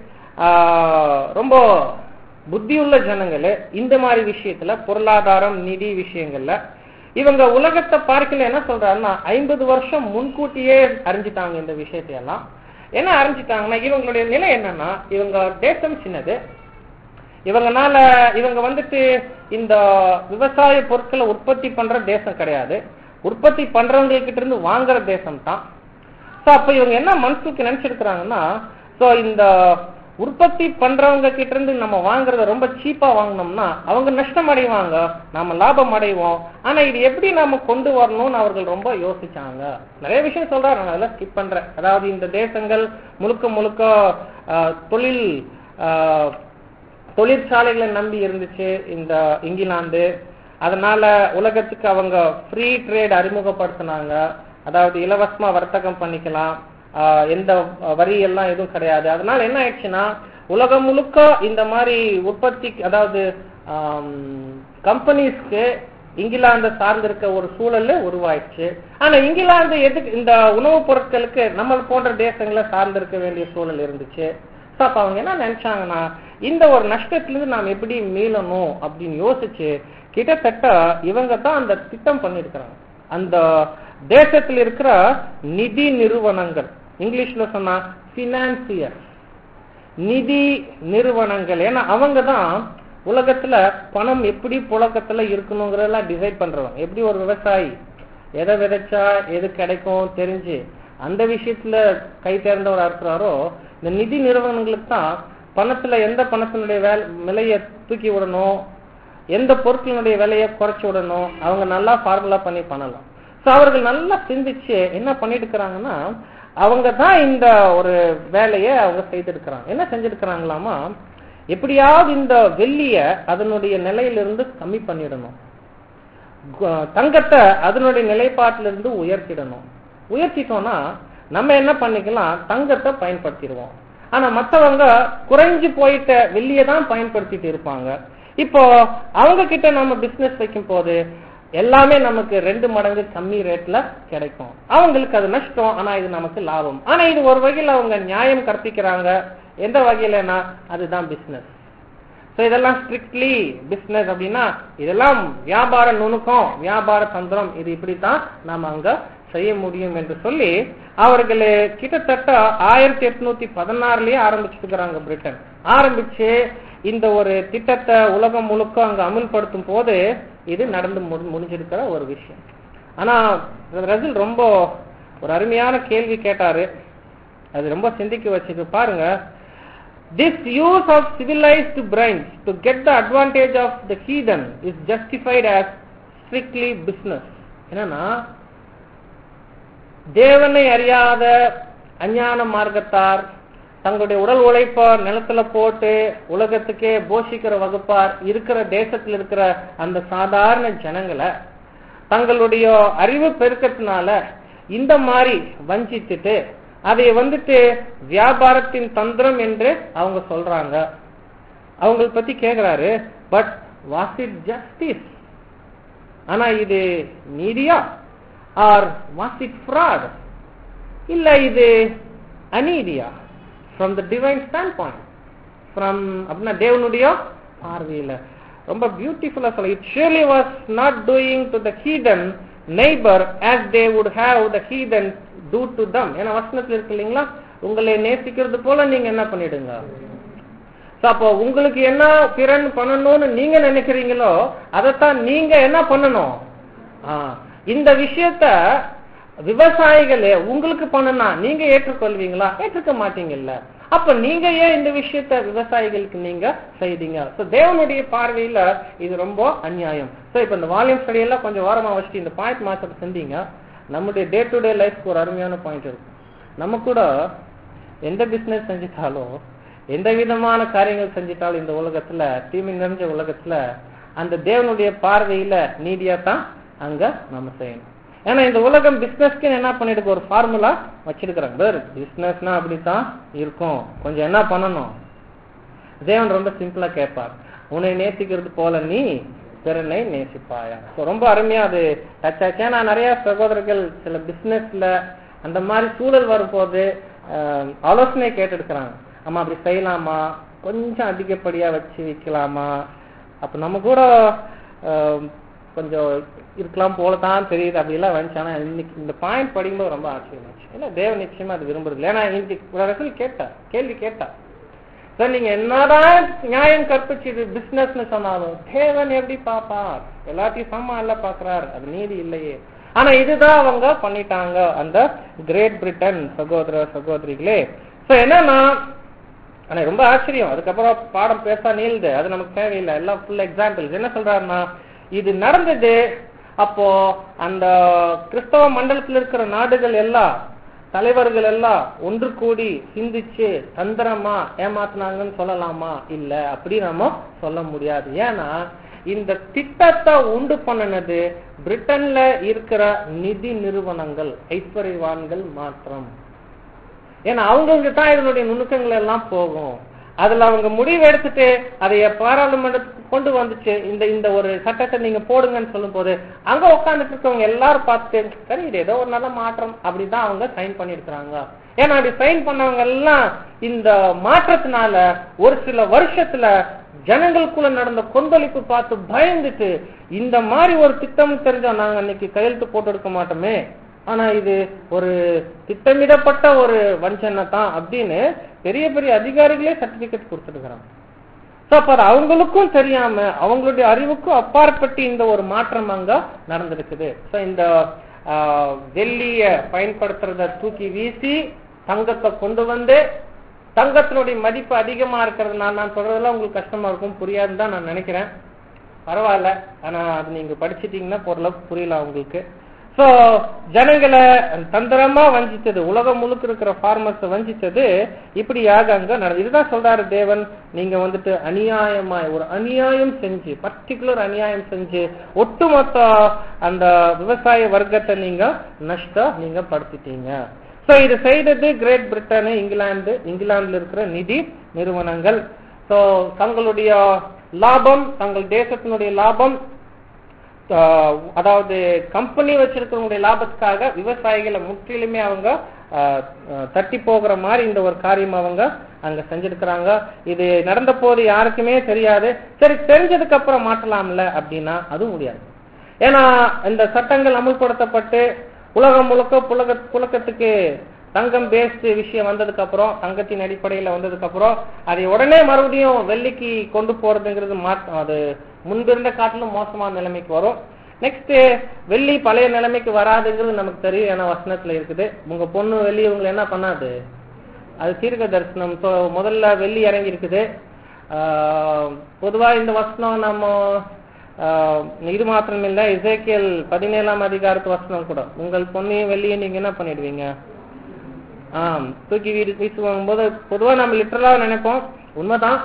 ஆஹ், ரொம்ப புத்தியுள்ள ஜனங்களு இந்த மாதிரி விஷயத்துல பொருளாதாரம் நிதி விஷயங்கள்ல இவங்க உலகத்தை பார்க்கல என்ன சொல்றாருன்னா ஐம்பது வருஷம் முன்கூட்டியே அறிஞ்சிட்டாங்க இந்த விஷயத்தையெல்லாம் என்ன அறிஞ்சிட்டாங்கன்னா இவங்களுடைய நிலை என்னன்னா இவங்க தேசம் சின்னது இவங்கனால இவங்க வந்துட்டு இந்த விவசாய பொருட்களை உற்பத்தி பண்ற தேசம் கிடையாது உற்பத்தி பண்றவங்க கிட்ட இருந்து வாங்குற தேசம் தான் சோ அப்ப இவங்க என்ன மனசுக்கு நினைச்சிருக்கிறாங்கன்னா சோ இந்த உற்பத்தி பண்றவங்க கிட்ட இருந்து நம்ம வாங்குறத ரொம்ப சீப்பா வாங்கினோம்னா அவங்க நஷ்டம் அடைவாங்க நாம லாபம் அடைவோம் ஆனா இது எப்படி நாம கொண்டு வரணும்னு அவர்கள் ரொம்ப யோசிச்சாங்க நிறைய விஷயம் சொல்றாரு நான் அதெல்லாம் ஸ்கிப் பண்றேன் அதாவது இந்த தேசங்கள் முழுக்க முழுக்க ஆஹ், தொழில் ஆஹ், தொழிற்சாலைகளை நம்பி இருந்துச்சு இந்த இங்கிலாந்து அதனால உலகத்துக்கு அவங்க ஃப்ரீ ட்ரேட் அறிமுகப்படுத்தினாங்க அதாவது இலவசமா வர்த்தகம் பண்ணிக்கலாம் ஆஹ் எந்த வரி எல்லாம் எதுவும் கிடையாது அதனால என்ன ஆயிடுச்சுன்னா உலகம் முழுக்க இந்த மாதிரி உற்பத்தி அதாவது கம்பெனிஸ்க்கு இங்கிலாந்து சார்ந்திருக்க ஒரு சூழல் உருவாயிடுச்சு ஆனா இங்கிலாந்து எதுக்கு இந்த உணவுப் பொருட்களுக்கு நம்ம போன்ற தேசங்களை சார்ந்திருக்க வேண்டிய சூழல் இருந்துச்சு So, அப்ப அவங்க என்ன நினைச்சாங்கன்னா இந்த ஒரு நஷ்டத்திலிருந்து நாம் எப்படி மீளணும் அப்படின்னு யோசிச்சு கிட்டத்தட்ட இவங்க தான் அந்த திட்டம் பண்ணிருக்கிறாங்க அந்த தேசத்தில் இருக்கிற நிதி நிறுவனங்கள் இங்கிலீஷ்ல சொன்னா பினான்சியர் நிதி நிறுவனங்கள் ஏன்னா அவங்க தான் உலகத்துல பணம் எப்படி புழக்கத்துல இருக்கணுங்கிறதெல்லாம் டிசைட் பண்றவங்க எப்படி ஒரு விவசாயி எதை விதைச்சா எது கிடைக்கும் தெரிஞ்சு அந்த விஷயத்துல கை தேர்ந்தவரா இருக்கிறாரோ இந்த நிதி நிறுவனங்களுக்கு தான் பணத்துல எந்த பணத்தினுடைய வேலை விலையை தூக்கி விடணும் எந்த பொருட்களினுடைய விலையை குறைச்சு விடணும் அவங்க நல்லா ஃபார்முலா பண்ணி பண்ணலாம் சோ அவர்கள் நல்லா சிந்திச்சு என்ன பண்ணிட்டு இருக்கிறாங்கன்னா அவங்க தான் இந்த ஒரு வேலையை அவங்க செய்திருக்கிறாங்க என்ன செஞ்சிருக்கிறாங்களாமா எப்படியாவது இந்த வெள்ளிய அதனுடைய நிலையிலிருந்து கம்மி பண்ணிடணும் கு- தங்கத்தை அதனுடைய நிலைப்பாட்டிலிருந்து உயர்த்திடணும் உயர்த்திட்டோம்னா நம்ம என்ன பண்ணிக்கலாம் தங்கத்தை பயன்படுத்திடுவோம் ஆனா மத்தவங்க குறைஞ்சு போயிட்ட வெள்ளியை தான் பயன்படுத்திட்டு இருப்பாங்க இப்போ அவங்க கிட்ட நம்ம பிசினஸ் வைக்கும் போது எல்லாமே நமக்கு ரெண்டு மடங்கு கம்மி ரேட்ல கிடைக்கும் அவங்களுக்கு அது நஷ்டம் ஆனா இது நமக்கு லாபம் ஆனா இது ஒரு வகையில அவங்க நியாயம் கற்பிக்கிறாங்க எந்த வகையிலனா அதுதான் பிசினஸ் சோ இதெல்லாம் ஸ்ட்ரிக்ட்லி பிசினஸ் அப்படின்னா இதெல்லாம் வியாபார நுணுக்கம் வியாபார தந்திரம் இது இப்படித்தான் நாம அங்க செய்ய முடியும் என்று சொல்லி அவர்கள் கிட்டத்தட்ட ஆயிரத்தி எட்நூத்தி பதினாறுலயே ஆரம்பிச்சிருக்கிறாங்க பிரிட்டன் ஆரம்பிச்சு இந்த ஒரு திட்டத்தை உலகம் முழுக்க அங்க அமுல்படுத்தும் போது இது நடந்து முடி- முடிஞ்சிருக்கிற ஒரு விஷயம் ஆனா ரசில் ரொம்ப ஒரு அருமையான கேள்வி கேட்டாரு அது ரொம்ப சிந்திக்க வச்சுக்கு பாருங்க This use of civilized brains to get the advantage of the heathen is justified as strictly business. என்னன்னா தேவனை அறியாத அஞ்ஞான மார்க்கத்தார் தங்களுடைய உடல் உழைப்ப நிலத்துல போட்டு உலகத்துக்கே போஷிக்கிற வகுப்பார் இருக்கிற தேசத்தில் இருக்கிற அந்த சாதாரண ஜனங்களை தங்களுடைய அறிவு பெருக்கத்தினால இந்த மாதிரி வஞ்சித்துட்டு அதை வந்துட்டு வியாபாரத்தின் தந்திரம் என்று அவங்க சொல்றாங்க அவங்கள பத்தி கேக்குறாரு பட் வாஸ் இட் ஜஸ்டிஸ் ஆனா இது நீதியா ஆர் வாஸ் இட் ஃப்ராட் இல்ல இது அநீதியா from the divine standpoint from அப்படின்னா தேவனுடைய பார்வையில ரொம்ப பியூட்டிஃபுல்லா சொல்ல it surely was not doing to the heathen neighbour as they would have the heathen do to them ஏன்னா வசனத்துல இருக்கு இல்லைங்களா உங்களை நேசிக்கிறது போல நீங்க என்ன பண்ணிடுங்க So, அப்போ உங்களுக்கு என்ன பிறன் பண்ணணும்னு நீங்க நினைக்கிறீங்களோ அதைத்தான் நீங்க என்ன பண்ணணும் ஆ, இந்த விஷயத்த விவசாயிகளே உங்களுக்கு பண்ணனா நீங்க ஏற்றுக்கொள்வீங்களா ஏற்றுக்க மாட்டீங்கல்ல அப்ப நீங்க ஏன் இந்த விஷயத்த விவசாயிகளுக்கு நீங்க செய்தீங்க சோ தேவனுடைய பார்வையில இது ரொம்ப அநியாயம் சோ இப்ப இந்த வால்யூம் ஸ்டடி எல்லாம் கொஞ்சம் வாரமா வச்சுட்டு இந்த பாயிண்ட் மாசத்தை செஞ்சீங்க நம்முடைய டே டு டே லைஃப்க்கு ஒரு அருமையான பாயிண்ட் இருக்கும் நம்ம கூட எந்த பிசினஸ் செஞ்சிட்டாலும் எந்த விதமான காரியங்கள் செஞ்சிட்டாலும் இந்த உலகத்துல தீமை நிறைஞ்ச உலகத்துல அந்த தேவனுடைய பார்வையில நீதியா தான் அங்க நம்ம செய்யணும் ஏன்னா இந்த உலகம் பிசினஸ்க்கு என்ன பண்ணிட்டு ஒரு ஃபார்முலா வச்சிருக்கிறாங்க பிரதர் பிசினஸ்னா அப்படித்தான் இருக்கும் கொஞ்சம் என்ன பண்ணணும் தேவன் ரொம்ப சிம்பிளா கேட்பார் உன்னை நேசிக்கிறது போல நீ பிறனை நேசிப்பாயா So, ரொம்ப அருமையா அது டச் ஆச்சு ஏன்னா நிறைய சகோதரர்கள் சில பிசினஸ்ல அந்த மாதிரி சூழல் வரும்போது ஆஹ், ஆலோசனை கேட்டுருக்கிறாங்க ஆமா அப்படி செய்யலாமா கொஞ்சம் அதிகப்படியா வச்சு விற்கலாமா அப்ப நம்ம கூட ஆஹ், கொஞ்சம் இருக்கலாம் போல தான் தெரியுது அப்படிலாம் வந்துச்சு ஆனா இன்னைக்கு இந்த பாயிண்ட் படிக்கும்போது ரொம்ப ஆச்சரியமாச்சு ஏன்னா தேவன் நிச்சயமா அது விரும்புறது இல்லை. ஏன்னா இன்னைக்கு ஒரு இடத்துல கேட்டா கேள்வி கேட்டா சார் நீங்க என்னதான் நியாயம் கற்பிச்சு பிசினஸ்னு சொன்னாலும் தேவன் எப்படி பாப்பார் எல்லாத்தையும் சமமா இல்ல பாக்குறார் அது நீதி இல்லையே ஆனா இதுதான் அவங்க பண்ணிட்டாங்க அந்த கிரேட் பிரிட்டன் சகோதர சகோதரிகளே சோ என்னன்னா ஆனா ரொம்ப ஆச்சரியம் அதுக்கப்புறம் பாடம் பேச நீளுது அது நமக்கு தேவையில்லை எல்லாம் ஃபுல் எக்ஸாம்பிள்ஸ் என்ன சொல்றாருன்னா இது நடந்தது அப்போ அந்த கிறிஸ்தவ மண்டலத்தில் இருக்கிற நாடுகள் எல்லாம் தலைவர்கள் எல்லாம் ஒன்று கூடி சிந்திச்சு தந்திரமா ஏமாத்துனாங்கன்னு சொல்லலாமா இல்ல அப்படி நம்ம சொல்ல முடியாது ஏன்னா இந்த திட்டத்தை உண்டு பண்ணினது பிரிட்டன்ல இருக்கிற நிதி நிறுவனங்கள் ஐஸ்வர்யவான்கள் மாத்திரம் ஏன்னா அவங்களுக்கு தான் இதனுடைய நுணுக்கங்கள் எல்லாம் போகும் அதுல அவங்க முடிவு எடுத்துட்டு அதை பாராளுமன்றத்துக்கு கொண்டு வந்துச்சு இந்த இந்த ஒரு சட்டத்தை நீங்க போடுங்கன்னு சொல்லும் போது அங்க உட்கார்ந்துட்டு இருக்கவங்க எல்லாரும் பார்த்துட்டு சரி இது ஏதோ ஒரு நல்ல மாற்றம் அப்படிதான் அவங்க சைன் பண்ணிருக்கிறாங்க ஏன்னா அப்படி சைன் பண்ணவங்க எல்லாம் இந்த மாற்றத்தினால ஒரு சில வருஷத்துல ஜனங்களுக்குள்ள நடந்த கொந்தளிப்பு பார்த்து பயந்துட்டு இந்த மாதிரி ஒரு திட்டம் தெரிஞ்சா நாங்க அன்னைக்கு கையெழுத்து போட்டு எடுக்க மாட்டோமே ஆனா இது ஒரு திட்டமிடப்பட்ட ஒரு வஞ்சனை தான் அப்படின்னு பெரிய பெரிய அதிகாரிகளே சர்டிபிகேட் கொடுத்துருக்காங்க சோ அப்ப அது அவங்களுக்கும் தெரியாம அவங்களுடைய அறிவுக்கும் அப்பாற்பட்டு இந்த ஒரு மாற்றம் அங்க நடந்திருக்குது சோ இந்த ஆஹ், வெள்ளிய பயன்படுத்துறத தூக்கி வீசி தங்கத்தை கொண்டு வந்து தங்கத்தினுடைய மதிப்பு அதிகமா இருக்கிறதுனால நான் சொல்றதெல்லாம் உங்களுக்கு கஷ்டமா இருக்கும் புரியாதுன்னு தான் நான் நினைக்கிறேன் பரவாயில்ல ஆனா அது நீங்க படிச்சிட்டீங்கன்னா ஓரளவுக்கு புரியல உங்களுக்கு சோ ஜனங்களை தந்திரமா வஞ்சித்தது உலகம் முழுக்க இருக்கிற ஃபார்மர்ஸ் வஞ்சித்தது இப்படியாக அங்க நடந்தது இதுதான் சொல்றாரு தேவன் நீங்க வந்துட்டு அநியாயமாய் ஒரு அநியாயம் செஞ்சு பர்டிகுலர் அநியாயம் செஞ்சு ஒட்டுமொத்த அந்த விவசாய வர்க்கத்தை நீங்க நஷ்டம் நீங்க படுத்திட்டீங்க சோ இது செய்தது கிரேட் பிரிட்டன் இங்கிலாந்து இங்கிலாந்துல இருக்கிற நிதி நிறுவனங்கள் சோ தங்களுடைய லாபம் தங்கள் தேசத்தினுடைய லாபம் ஆஹ், அதாவது கம்பெனி வச்சிருக்கிறவங்களுடைய லாபத்துக்காக விவசாயிகளை முற்றிலுமே அவங்க ஆஹ், ஆஹ், தட்டி போகிற மாதிரி இந்த ஒரு காரியம் அவங்க அங்க செஞ்சிருக்கிறாங்க இது நடந்த போது யாருக்குமே தெரியாது சரி தெரிஞ்சதுக்கு அப்புறம் மாற்றலாம்ல அப்படின்னா அதுவும் முடியாது ஏன்னா இந்த சட்டங்கள் அமுல்படுத்தப்பட்டு உலகம் முழுக்க புலக புழக்கத்துக்கு தங்கம் பேஸ்ட் விஷயம் வந்ததுக்கு அப்புறம் தங்கத்தின் அடிப்படையில வந்ததுக்கு அப்புறம் அதை உடனே மறுபடியும் வெள்ளிக்கு கொண்டு போறதுங்கிறது மாற்றம் அது முன்பிருந்த காட்டிலும் மோசமான நிலைமைக்கு வரும் நெக்ஸ்ட் வெள்ளி பழைய நிலைமைக்கு வராதுங்கிறது நமக்கு தெரியும் ஏன்னா வசனத்துல இருக்குது உங்க பொண்ணு வெள்ளி உங்களை என்ன பண்ணாது அது தீர்க்க தரிசனம் ஸோ முதல்ல வெள்ளி இறங்கி இருக்குது ஆஹ் பொதுவா இந்த வசனம் நம்ம ஆஹ் இது மாத்திரம் இல்ல இசைக்கியல் பதினேழாம் அதிகாரத்து வசனம் கூட உங்கள் பொண்ணையும் வெள்ளியும் நீங்க என்ன பண்ணிடுவீங்க ஆம் தூக்கி வீடு வீசுவாங்க போது பொதுவா நம்ம லிட்டரலா நினைப்போம் உண்மைதான்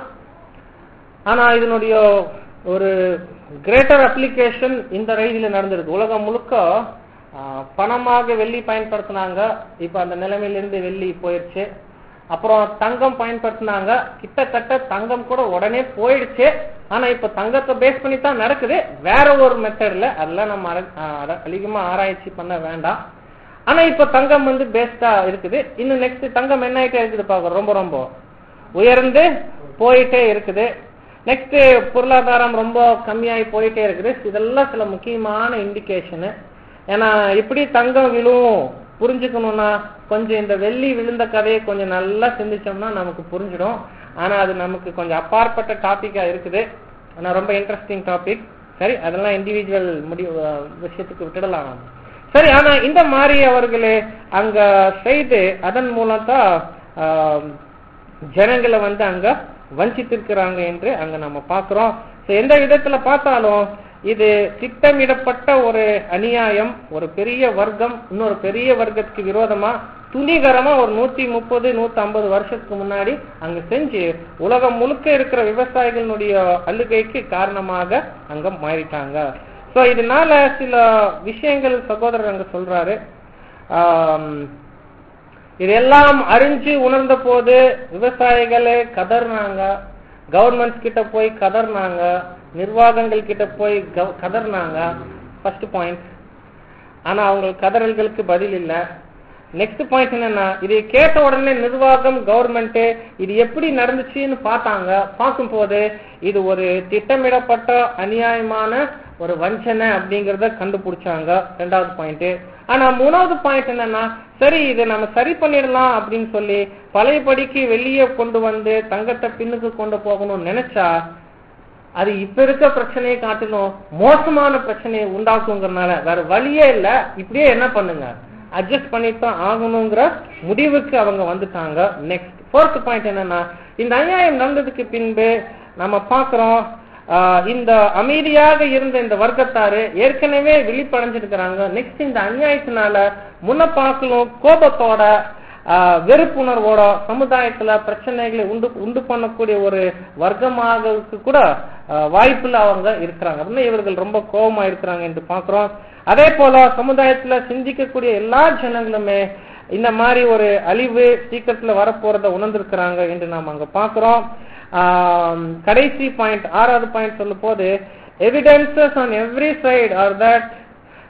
ஆனா இதனுடைய ஒரு கிரேட்டர் அப்ளிகேஷன் இந்த ரீதியில நடந்திருக்கு உலகம் முழுக்க ஆ, பணமாக வெள்ளி பயன்படுத்தினாங்க இப்ப அந்த நிலைமையிலிருந்து வெள்ளி போயிடுச்சு அப்புறம் தங்கம் பயன்படுத்தினாங்க கிட்டத்தட்ட தங்கம் கூட உடனே போயிடுச்சு ஆனா இப்ப தங்கத்தை பேஸ் பண்ணி தான் நடக்குது வேற ஒரு மெத்தட்ல அதெல்லாம் நம்ம அர- ஆ, அர- அதிகமா ஆராய்ச்சி பண்ண வேண்டாம் ஆனா இப்ப தங்கம் வந்து பெஸ்டா இருக்குது இன்னும் நெக்ஸ்ட் தங்கம் என்ன ஆயிட்டே இருக்குது பாக்க ரொம்ப ரொம்ப உயர்ந்து போயிட்டே இருக்குது நெக்ஸ்ட் பொருளாதாரம் ரொம்ப கம்மியாகி போயிட்டே இருக்குது இதெல்லாம் சில முக்கியமான இண்டிகேஷனு ஏன்னா எப்படி தங்கம் விழும் புரிஞ்சுக்கணும்னா கொஞ்சம் இந்த வெள்ளி விழுந்த கதையை கொஞ்சம் நல்லா சிந்திச்சோம்னா நமக்கு புரிஞ்சிடும் ஆனா அது நமக்கு கொஞ்சம் அப்பாற்பட்ட டாபிக்கா இருக்குது ஆனா ரொம்ப இன்ட்ரெஸ்டிங் டாபிக் சரி அதெல்லாம் இண்டிவிஜுவல் முடிவு அஹ், விஷயத்துக்கு விட்டுடலாம் நாம. சரி ஆனா இந்த மாதிரி அவர்களே அங்க செய்து அதன் மூலம் தான் ஆஹ், ஜனங்களை வந்து அங்க வஞ்சித்திருக்கிறாங்க என்று அங்க நம்ம பார்க்கிறோம் So, எந்த விதத்துல பார்த்தாலும் இது திட்டமிடப்பட்ட ஒரு அநியாயம் ஒரு பெரிய வர்க்கம் இன்னொரு பெரிய வர்க்கத்துக்கு விரோதமா துணிகரமா ஒரு நூத்தி முப்பது நூத்தி ஐம்பது வருஷத்துக்கு முன்னாடி அங்க செஞ்சு உலகம் முழுக்க இருக்கிற விவசாயிகளுடைய அழுகைக்கு காரணமாக அங்க மாறிட்டாங்க சோ இதனால சில விஷயங்கள் சகோதரர் அங்க சொல்றாரு ஆம், இதெல்லாம் அறிஞ்சு உணர்ந்த போது விவசாயிகளே கதர்னாங்க கவர்மெண்ட் கிட்ட போய் கதர்னாங்க நிர்வாகங்கள் கிட்ட போய் கவ- கதர்னாங்க ஃபர்ஸ்ட் பாயிண்ட் ஆனா அவங்க கதறல்களுக்கு பதில் இல்ல நெக்ஸ்ட் பாயிண்ட் என்னன்னா இதை கேட்ட உடனே நிர்வாகம் கவர்மெண்ட் இது எப்படி நடந்துச்சுன்னு பார்த்தாங்க பார்க்கும்போது இது ஒரு திட்டமிடப்பட்ட அநியாயமான ஒரு வஞ்சனை அப்படிங்கறத கண்டுபிடிச்சாங்க ரெண்டாவது பாயிண்ட் ஆனா மூணாவது பாயிண்ட் என்னன்னா சரி இதை நம்ம சரி பண்ணிடலாம் அப்படின்னு சொல்லி பழையபடிக்கு வெளியே கொண்டு வந்து தங்கத்தை பின்னுக்கு கொண்டு போகணும்னு நினைச்சா அது இப்ப இருக்க பிரச்சனையை காட்டிலும் மோசமான பிரச்சனையை உண்டாக்குங்கிறனால வேற வழியே இல்ல இப்படியே என்ன பண்ணுங்க அட்ஜஸ்ட் பண்ணிட்டு தான் ஆகணுங்கிற முடிவுக்கு அவங்க வந்துட்டாங்க நெக்ஸ்ட் ஃபோர்த் பாயிண்ட் என்னன்னா இந்த அநியாயம் நடந்ததுக்கு பின்பு நம்ம பாக்குறோம் ஆஹ், இந்த அமைதியாக இருந்த இந்த வர்க்கத்தாரு ஏற்கனவே விழிப்படைஞ்சிருக்கிறாங்க நெக்ஸ்ட் இந்த அநியாயத்தினால முன்ன பார்க்கலும் கோபத்தோட ஆஹ், வெறுப்புணர்வோட சமுதாயத்துல பிரச்சனைகளை உண்டு உண்டு பண்ணக்கூடிய ஒரு வர்க்கமாக கூட ஆஹ், வாய்ப்புல அவங்க இருக்கிறாங்க அப்படின்னா இவர்கள் ரொம்ப கோபமா இருக்கிறாங்க என்று பாக்குறோம் அதே போல சமுதாயத்துல சிந்திக்கக்கூடிய எல்லா ஜனங்களுமே இந்த மாதிரி ஒரு அழிவு சீக்கிரத்துல வரப்போறத உணர்ந்திருக்கிறாங்க என்று நாம் அங்க பாக்குறோம் ஆம், கடைசி பாயிண்ட் ஆறாவது பாயிண்ட் சொல்லும் போது evidences on every side are that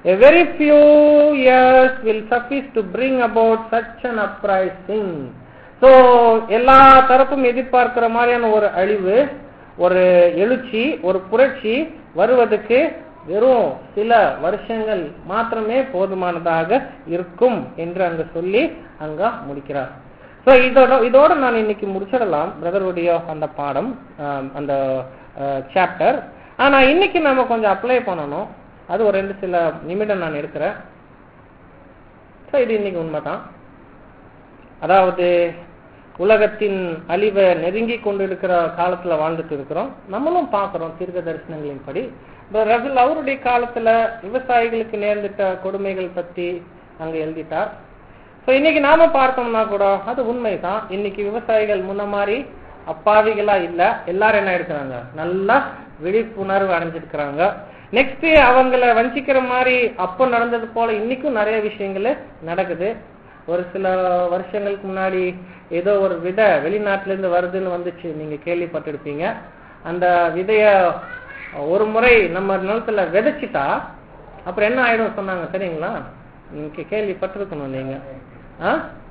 A very few years will suffice to bring about such an uprising. So எல்லா தரப்பும் எதிர்பார்க்கிற மாதிரியான ஒரு அழிவு ஒரு எழுச்சி ஒரு புரட்சி வருவதற்கு வெறும் சில வருஷங்கள் மாத்திரமே போதுமானதாக இருக்கும் என்று அங்க சொல்லி அங்க முடிக்கிறார் சோ இதோட இதோட நான் இன்னைக்கு முடிச்சிடலாம் பிரதருடைய அந்த பாடம் ஆம், அந்த சாப்டர் ஆனா இன்னைக்கு நாம கொஞ்சம் அப்ளை பண்ணணும் அது ஒரு ரெண்டு சில நிமிடம் நான் எடுக்கிறேன் ஸோ இது இன்னைக்கு உண்மைதான் அதாவது உலகத்தின் அழிவை நெருங்கி கொண்டிருக்கிற காலத்துல வாழ்ந்துட்டு இருக்கிறோம் நம்மளும் பார்க்கிறோம் தீர்க்க தரிசனங்களின்படி இப்ப ரகுல் அவருடைய காலத்துல விவசாயிகளுக்கு நேர்ந்துட்ட கொடுமைகள் பத்தி அங்க எழுதிட்டார் சோ இன்னைக்கு நாம பார்த்தோம்னா கூட அது உண்மைதான் இன்னைக்கு விவசாயிகள் முன்ன மாதிரி அப்பாவிகளா இல்ல எல்லாரும் என்ன இருக்கிறாங்க நல்லா விழிப்புணர்வு அடைஞ்சிருக்கிறாங்க நெக்ஸ்ட் அவங்கள வஞ்சிக்கிற மாதிரி அப்போ நடந்தது போல இன்னைக்கும் நிறைய விஷயங்கள் நடக்குது ஒரு சில வருஷங்களுக்கு முன்னாடி ஏதோ ஒரு விதை வெளிநாட்டுல இருந்து வருதுன்னு வந்துச்சு நீங்க கேள்விப்பட்டிருப்பீங்க அந்த விதைய ஒரு முறை நம்ம நிலத்துல விதைச்சிட்டா அப்புறம் என்ன ஆயிடும் சொன்னாங்க சரிங்களா நீங்க கேள்விப்பட்டிருக்கணும் நீங்க ஆ?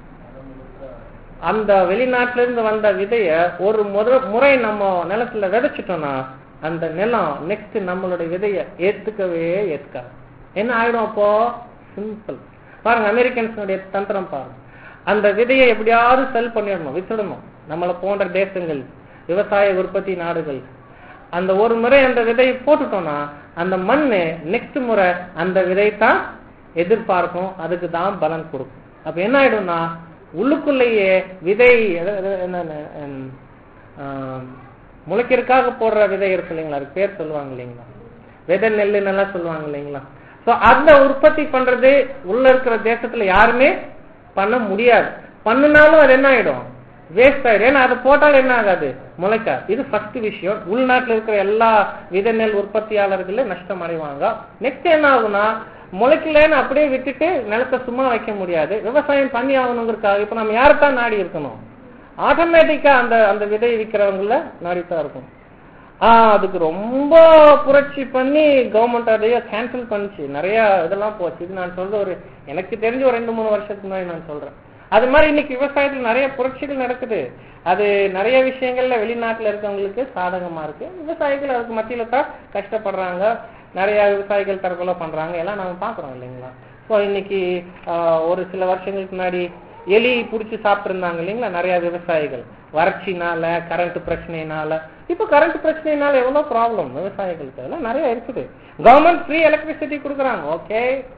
அந்த வெளிநாட்டுல இருந்து வந்த விதைய ஒரு முறை- முறை நம்ம நிலத்துல விதைச்சிட்டோம்னா அந்த நிலம் நெக்ஸ்ட் நம்மளுடைய விதைய ஏத்துக்கவே ஏத்துக்காது என்ன ஆயிடும் அப்போ சிம்பிள் பாருங்க அமெரிக்கன்ஸுடைய தந்திரம் பாருங்க அந்த விதையை எப்படியாவது செல் பண்ணிடணும் வித்துடணும் நம்மளை போன்ற தேசங்கள் விவசாய உற்பத்தி நாடுகள் அந்த ஒரு முறை அந்த விதையை போட்டுட்டோம்னா அந்த மண்ணு நெக்ஸ்ட் முறை அந்த விதை தான் எதிர்பார்க்கும் அதுக்கு தான் பலன் கொடுக்கும் அப்ப என்ன ஆயிடும்னா உள்ளுக்குள்ளேயே விதை எத- எத- என்னன்னு, ஹம், ஆம், முளைக்கிறதுக்காக போடுற விதை இருக்கு இல்லைங்களா அதுக்கு பேர் சொல்லுவாங்க இல்லைங்களா விதை நெல்லு நல்லா சொல்லுவாங்க இல்லைங்களா சோ அந்த உற்பத்தி பண்றது உள்ள இருக்கிற தேசத்துல யாருமே பண்ண முடியாது பண்ணுனாலும் அது என்ன ஆயிடும் வேஸ்ட் ஆயிடும் ஏன்னா அதை போட்டாலும் என்ன ஆகாது முளைக்காது இது ஃபர்ஸ்ட் விஷயம் உள்நாட்டுல இருக்கிற எல்லா விதை நெல் உற்பத்தியாளர்களும் நஷ்டம் அடைவாங்க நெக்ஸ்ட் என்ன ஆகும்னா முளைக்கலன்னு அப்படியே விட்டுட்டு நிலத்தை சும்மா வைக்க முடியாது விவசாயம் பண்ணி ஆகணுங்கிறதுக்காக இப்ப நம்ம யாரைத்தான் நாடி இருக்கணும் ஆட்டோமேட்டிக்கா அந்த அந்த விதை விற்கிறவங்கள நாடித்தான் இருக்கும் ஆஹ் அதுக்கு ரொம்ப புரட்சி பண்ணி கவர்மெண்ட் அதைய கேன்சல் பண்ணுச்சு நிறைய இதெல்லாம் போச்சு இது நான் சொல்ற ஒரு எனக்கு தெரிஞ்ச ஒரு ரெண்டு மூணு வருஷத்துக்கு முன்னாடி நான் சொல்றேன் அது மாதிரி இன்னைக்கு விவசாயத்துல நிறைய புரட்சிகள் நடக்குது அது நிறைய விஷயங்கள்ல வெளிநாட்டுல இருக்கவங்களுக்கு சாதகமா இருக்கு விவசாயிகள் அதுக்கு மத்தியில தான் கஷ்டப்படுறாங்க நிறைய விவசாயிகள் தற்கொலை பண்றாங்க எல்லாம் நாம பாக்குறோம் இல்லைங்களா ஸோ இன்னைக்கு ஆஹ், ஒரு சில வருஷங்களுக்கு முன்னாடி எலி புடிச்சு சாப்பிட்டிருந்தாங்க இல்லைங்களா நிறைய விவசாயிகள் வறட்சினால கரண்ட் பிரச்சனைனால இப்ப கரண்ட் பிரச்சனைனால எவ்வளவு ப்ராப்ளம் விவசாயிகளுக்கு அதெல்லாம் நிறைய இருக்குது கவர்மெண்ட் ஃப்ரீ எலக்ட்ரிசிட்டி கொடுக்குறாங்க ஓகே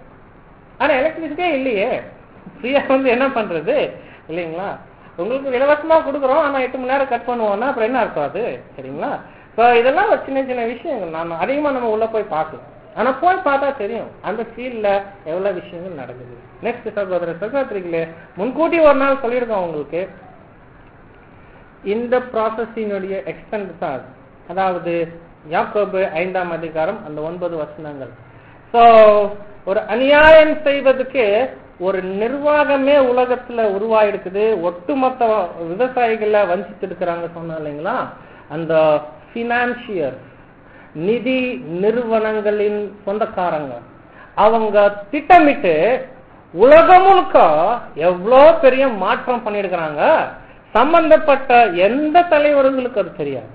ஆனா எலக்ட்ரிசிட்டியே இல்லையே ஃப்ரீயா வந்து என்ன பண்றது இல்லைங்களா உங்களுக்கு இலவசமா கொடுக்குறோம் ஆனா எட்டு மணி நேரம் கட் பண்ணுவோம்னா அப்புறம் என்ன அர்த்தம் அது சரிங்களா ஸோ இதெல்லாம் ஒரு சின்ன சின்ன விஷயங்கள் நான் அதிகமா நம்ம உள்ள போய் பார்க்கலாம் ஆனா போய் பார்த்தா தெரியும் அந்த ஃபீல்ட்ல எவ்வளவு விஷயங்கள் நடக்குது நெக்ஸ்ட் சகோதர சகோதரிகளே முன்கூட்டி ஒரு நாள் சொல்லியிருக்கோம் உங்களுக்கு இந்த ப்ராசஸினுடைய எக்ஸ்டென்ட் தான் அது. அதாவது யாக்கோபு ஐந்தாம் அதிகாரம் அந்த ஒன்பது வசனங்கள் சோ ஒரு அநியாயம் செய்வதற்கு ஒரு நிர்வாகமே உலகத்துல உருவாயிருக்குது ஒட்டுமொத்த விவசாயிகளை வஞ்சித்து இருக்கிறாங்க சொன்னா இல்லைங்களா அந்த பினான்சியர் நிதி நிறுவனங்களின் சொந்தக்காரங்க அவங்க திட்டமிட்டு உலகம் முழுக்க எவ்வளோ பெரிய மாற்றம் பண்ணியிருக்கிறாங்க சம்பந்தப்பட்ட எந்த தலைவர்களுக்கு அது தெரியாது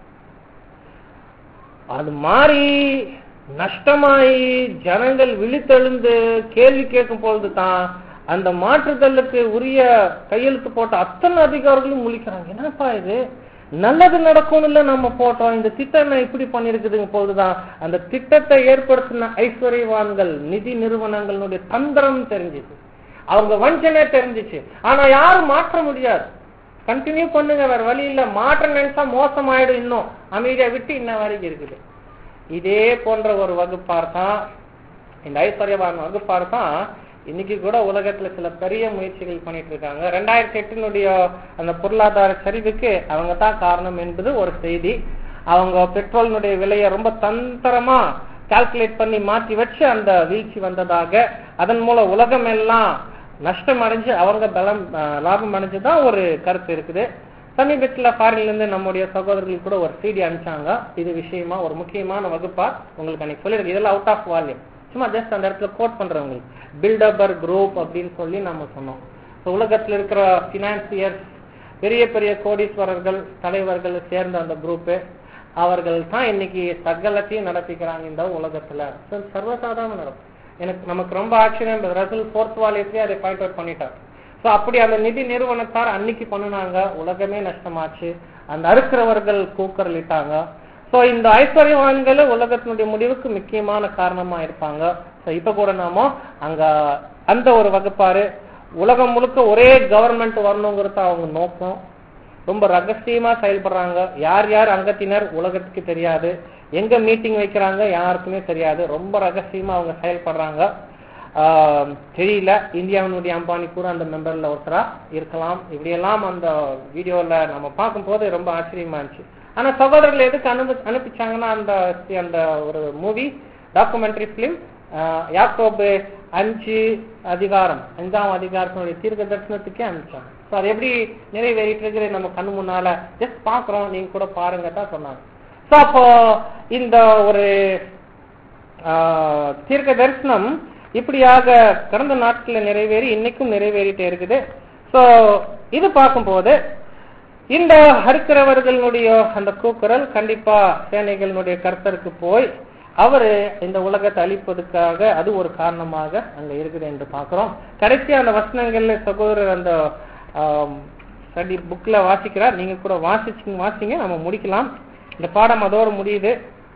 அது மாறி நஷ்டமாயி ஜனங்கள் விழித்தெழுந்து கேள்வி கேட்கும் பொழுது தான் அந்த மாற்றுதலுக்கு உரிய கையெழுத்து போட்ட அத்தனை அதிகாரிகளும் முழிக்கிறாங்க என்னப்பா இது நல்லது நடக்கும்னு நம்ம போட்டோம் இந்த திட்டம் என்ன இப்படி பண்ணிருக்குதுங்க போதுதான் அந்த திட்டத்தை ஏற்படுத்தின ஐஸ்வர்யவான்கள் நிதி நிறுவனங்களுடைய தந்திரம் தெரிஞ்சுச்சு அவங்க வஞ்சனை தெரிஞ்சுச்சு ஆனா யாரும் மாற்ற முடியாது கண்டினியூ பண்ணுங்க வேற வழி இல்ல மாற்ற நினைச்சா மோசமாயிடும் இன்னும் அமைதியா விட்டு இன்ன வரைக்கும் இருக்குது இதே போன்ற ஒரு வகுப்பார் தான் இந்த ஐஸ்வர்யவான் வகுப்பார் தான் இன்னைக்கு கூட உலகத்துல சில பெரிய முயற்சிகள் பண்ணிட்டு இருக்காங்க ரெண்டாயிரத்தி எட்டினுடைய அந்த பொருளாதார சரிவுக்கு அவங்க தான் காரணம் என்பது ஒரு செய்தி அவங்க பெட்ரோலினுடைய விலையை ரொம்ப தந்திரமா கால்குலேட் பண்ணி மாற்றி வச்சு அந்த வீழ்ச்சி வந்ததாக அதன் மூலம் உலகம் எல்லாம் நஷ்டம் அடைஞ்சு அவங்க பலம் அஹ், லாபம் அடைஞ்சுதான் ஒரு கருத்து இருக்குது சமீபத்துல ஃபாரின்ல இருந்து நம்முடைய சகோதரர்கள் கூட ஒரு சிடி அனுப்பிச்சாங்க இது விஷயமா ஒரு முக்கியமான வகுப்பா உங்களுக்கு அன்னைக்கு சொல்லியிருக்கு இதெல்லாம் அவுட் ஆஃப் வால்யூம் சும்மா ஜஸ்ட் அந்த இடத்துல கோட் பண்றவங்களுக்கு பில்டபர் குரூப் அப்படின்னு சொல்லி நம்ம சொன்னோம் So, உலகத்துல இருக்கிற பினான்சியர்ஸ் பெரிய பெரிய கோடீஸ்வரர்கள் தலைவர்கள் சேர்ந்த அந்த குரூப்பு அவர்கள் தான் இன்னைக்கு சகலத்தையும் நடத்திக்கிறாங்க இந்த உலகத்துல So, சர்வசாதாரண நடக்கும் எனக்கு நமக்கு ரொம்ப ஆச்சரியம் ரசல் ஃபோர்த் வாலியத்திலே அதை பாயிண்ட் அவுட் பண்ணிட்டார் சோ அப்படி அந்த நிதி நிறுவனத்தார் அன்னைக்கு பண்ணுனாங்க உலகமே நஷ்டமாச்சு அந்த அறுக்கிறவர்கள் கூக்கரலிட்டாங்க சோ இந்த ஐஸ்வர்யவான்கள் உலகத்தினுடைய முடிவுக்கு முக்கியமான காரணமா இருப்பாங்க சோ இப்ப கூட நாம அங்க அந்த ஒரு வகுப்பாரு உலகம் முழுக்க ஒரே கவர்மெண்ட் வரணுங்கிறது அவங்க நோக்கம் ரொம்ப ரகசியமா செயல்படுறாங்க யார் யார் அங்கத்தினர் உலகத்துக்கு தெரியாது எங்க மீட்டிங் வைக்கிறாங்க யாருக்குமே தெரியாது ரொம்ப ரகசியமா அவங்க செயல்படுறாங்க ஆஹ் தெரியல இந்தியாவினுடைய அம்பானி கூட அந்த மெம்பர்ல ஒருத்தரா இருக்கலாம் இப்படியெல்லாம் அந்த வீடியோல நம்ம பார்க்கும்போது ரொம்ப ஆச்சரியமா இருந்துச்சு ஆனா சகோதரர்கள் எதுக்கு அனுப்பி அனுப்பிச்சாங்கன்னா அந்த அந்த ஒரு மூவி டாக்குமெண்ட்ரி பிலிம் யாக்கோபு அஞ்சு அதிகாரம் அஞ்சாம் அதிகாரத்தினுடைய தீர்க்க தரிசனத்துக்கே அனுப்பிச்சாங்க ஸோ அது எப்படி நிறைவேறிட்டு இருக்குது நம்ம கண்ணு முன்னால ஜஸ்ட் பாக்குறோம் நீங்க கூட பாருங்க தான் சொன்னாங்க ஸோ அப்போ இந்த ஒரு ஆஹ், தீர்க்க தரிசனம் இப்படியாக கடந்த நாட்களில் நிறைவேறி இன்னைக்கும் நிறைவேறிட்டே இருக்குது சோ இது பார்க்கும்போது இந்த அறுக்கிறவர்களுடைய அந்த கூக்குரல் கண்டிப்பா சேனைகளினுடைய கர்த்தருக்கு போய் அவரு இந்த உலகத்தை அழிப்பதற்காக அது ஒரு காரணமாக அங்க இருக்குது என்று பார்க்கிறோம் கடைசியா அந்த வசனங்கள்ல சகோதரர் அந்த ஸ்டடி புக்ல வாசிக்கிறார் நீங்க கூட வாசிச்சு வாசிங்க நம்ம முடிக்கலாம் இந்த பாடம் அதோட முடியுது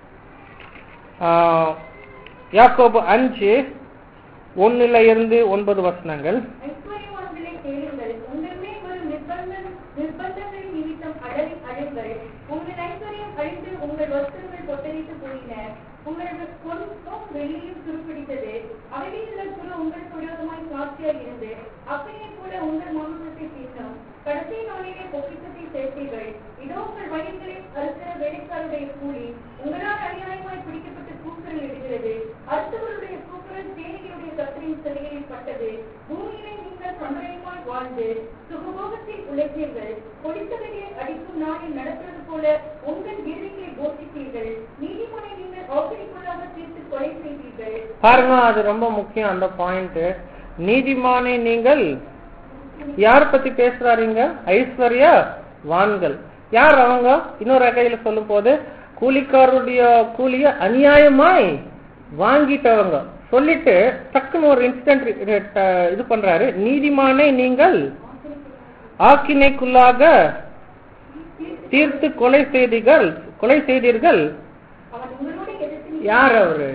ஆஹ், யாக்கோபு அஞ்சு ஒண்ணுல இருந்து ஒன்பது வசனங்கள் ஐஸ்வர்யவான்களை கேளுங்கள் உங்கள் மேல் வரும் நிர்பந்தம் நிர்பந்தங்களின் நிமித்தம் அடறி அழுங்கள் உங்கள் ஐஸ்வர்யம் அழிந்து உங்கள் வஸ்திரங்கள் கொட்டரித்து போயின உங்களது பொன்னும் வெளியும் துருப்பிடித்தது அவைகளில் கூட உங்களுக்கு விரோதமாய் சாட்சியாய் இருந்து அப்படியே கூட உங்கள் மாமிசத்தை தீர்த்தம் கடைசி நாளிலே பொக்கிஷத்தை சேர்த்தீர்கள் இதோ உங்கள் வழிகளில் அறுக்கிற வேலைக்காரருடைய கூலி உங்களால் அநியாயமாய் பிடிக்கப்பட்டு கூக்குரல் இடுகிறது அடுத்தவருடைய கூக்குரல் தேனிகளுடைய கத்தரின் சிலைகளில் பட்டது பூமியிலே நீங்கள் சம்பரமாய் வாழ்ந்து சுகபோகத்தில் உழைத்தீர்கள் கொடித்தவைகளை அடிக்கும் நாளில் நடப்பது போல உங்கள் வீடுகளை போஷித்தீர்கள் நீதிமனை நீங்கள் ஆக்கிரிக்குள்ளாக தீர்த்து கொலை செய்தீர்கள் பாருங்க அது ரொம்ப முக்கியம் அந்த பாயிண்ட் நீதிமானை நீங்கள் யார் பத்தி பேசுறாருங்க ஐஸ்வர்ய வான்கள் யார் அவங்க இன்னொரு வகையில சொல்லும் போது கூலிக்காரருடைய கூலிய அநியாயமாய் வாங்கிட்டவங்க சொல்லிட்டு டக்குன்னு ஒரு இன்சிடென்ட் இது பண்றாரு நீதிமானை நீங்கள் ஆக்கினைக்குள்ளாக தீர்த்து கொலை செய்தீர்கள் கொலை செய்தீர்கள் அவன் உங்களோட எதிர்த்து யார் அவரு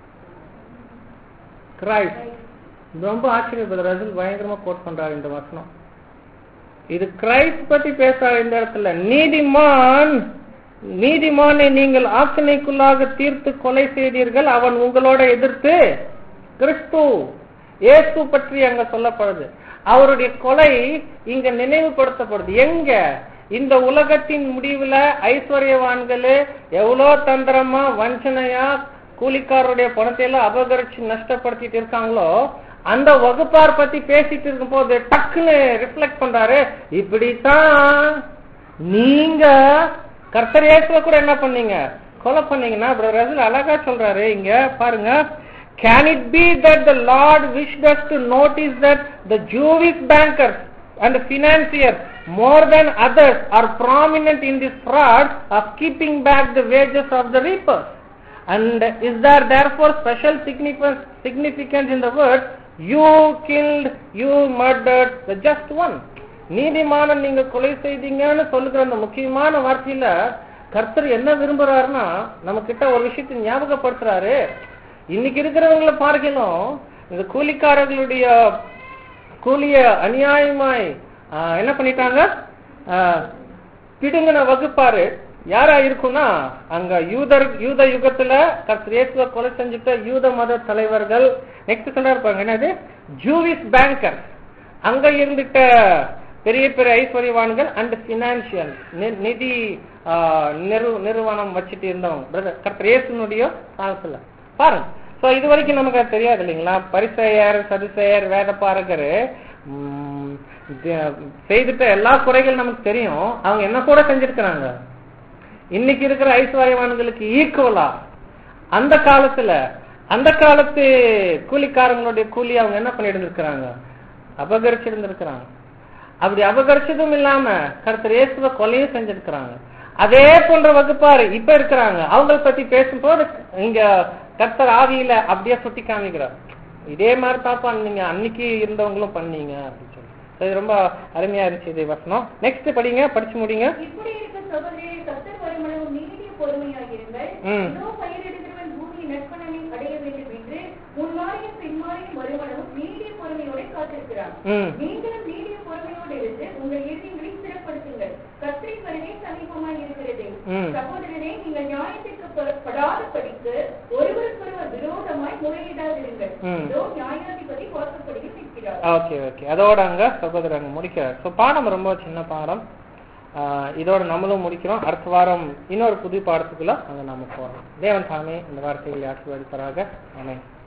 கிரைஸ்ட் ரொம்ப ஆச்சரியப்படுற ரசூல் பயங்கரமா கோட் பண்றாரு இந்த வசனம் இது கிரைஸ்ட் பத்தி பேசுறாரு இந்த இடத்துல நீதிமான் நீதிமானை நீங்கள் ஆக்கினைக்குள்ளாக தீர்த்து கொலை செய்தீர்கள் அவன் உங்களோட எதிர்த்து கிறிஸ்து இயேசு பற்றி அங்க சொல்லப்படுது அவருடைய கொலை இங்க நினைவுபடுத்தப்படுது எங்க இந்த உலகத்தின் முடிவுல ஐஸ்வர்யவான்களு எவ்வளோ தந்திரமா வஞ்சனையா கூலிக்காரருடைய பணத்தை எல்லாம் அபகரிச்சு நஷ்டப்படுத்திட்டு இருக்காங்களோ அந்த வகுப்பார் பத்தி பேசிட்டு இருக்கும் போது டக்குன்னு ரிஃப்ளெக்ட் பண்றாரு இப்படித்தான் நீங்க கர்த்தர் இயேசுவ கூட என்ன பண்ணீங்க கொலை பண்ணீங்கன்னா பிரதர் ரசூல் அழகா சொல்றாரு இங்க பாருங்க Can it be that the Lord wished us to notice that the Jewish bankers and the financiers more than others are prominent in this fraud of keeping back the wages of the reapers? And is there therefore special significance, significance in the word, you killed, you murdered the just one? நீதிமான நீங்க கொலை செய்தீங்கன்னு சொல்லுகிற அந்த முக்கியமான வார்த்தையில கர்த்தர் என்ன விரும்புறாருன்னா நம்ம கிட்ட ஒரு விஷயத்தை ஞாபகப்படுத்துறாரு இன்னைக்கு இருக்கிறவங்கள பார்க்கணும் இந்த கூலிக்காரர்களுடைய கூலிய அநியாயமாய் ஆஹ், என்ன பண்ணிட்டாங்க ஆஹ், பிடுங்கின வகுப்பாரு யாரா இருக்கும்னா அங்க யூதர் யூத யுகத்துல கர்த்தர் இயேசுவை கொலை செஞ்சுட்ட யூத மத தலைவர்கள் நெக்ஸ்ட் சொல்ல இருப்பாங்க என்னது ஜூவிஸ் பேங்கர் அங்க இருந்துட்ட பெரிய பெரிய ஐஸ்வர்யவான்கள் அண்ட் பினான்சியல் நிதி ஆஹ், நிறு நிறுவனம் வச்சுட்டு இருந்தவங்க பிரதர் கர்த்தர் இயேசுனுடைய காலத்துல பாருங்க சோ இது வரைக்கும் நமக்கு அது தெரியாது இல்லைங்களா பரிசெயர் சதுசெயர் வேத பாரகர் செய்துட்ட எல்லா குறைகள் நமக்கு தெரியும் அவங்க என்ன கூட செஞ்சிருக்கிறாங்க இன்னைக்கு இருக்கிற ஐஸ்வர்யவான்களுக்கு ஈக்குவலா அந்த காலத்துல அந்த காலத்து கூலிக்காரங்களுடைய கூலி அவங்க என்ன பண்ணிட்டு இருந்திருக்கிறாங்க அபகரிச்சு இருந்திருக்கிறாங்க அப்படி அபகரிச்சதும் இல்லாம கருத்தர் இயேசுவ கொலையும் செஞ்சிருக்கிறாங்க அதே போன்ற வகுப்பாரு இப்ப இருக்கிறாங்க அவங்கள பத்தி பேசும்போது இங்க கர்த்தர் ஆவியில அப்படியே சுட்டி காமிக்கிறார் இதே மாதிரி தாப்பா நீங்க அன்னைக்கு இருந்தவங்களும் பண்ணீங்க அப்படின்னு சொல்லி So, இது ரொம்ப அருமையா இருந்துச்சு இது வசனம் நெக்ஸ்ட் படிங்க படிச்சு முடிங்க இப்படி இருக்க சகோதரரே கர்த்தர் வருமளவு நீடிய பொறுமையாயிருங்கள் ம். இதோ பயிரிடுகிறவன் பூமியின் நற்பலனை அடைய வேண்டும் என்று முன்மாறியும் பின்மாறியும் வருமளவும் நீடிய பொறுமையோட காத்திருக்கிறான் ம் நீங்களும் நீடிய பொறுமையோடு இருந்து உங்கள் இறுதிகளை ஸ்திரப்படுத்துங்கள் கர்த்தரின் வருகை சமீபமாய் இருக்கிறது ம். சகோதரனே நீங்கள் நியாயத்திற்கு ப- படாத படிக்கு ஒருவருக்கொருவர் விரோதமாய் முறையிடாதிருங்கள் ம். இதோ நியாயாதிபதி வாசப்படியில் நிற்கிறார் ஓகே ஓகே அதோட அங்க சகோதரர் அங்க முடிக்கிறார் ஸோ பாடம் ரொம்ப சின்ன பாடம் ஆஹ் இதோட நம்மளும் முடிக்கிறோம் அடுத்த வாரம் இன்னொரு புது பாடத்துக்குள்ள அங்க நாம போறோம் தேவன் சாமி இந்த வார்த்தைகளை ஆசீர்வதிப்பாராக ஆமென்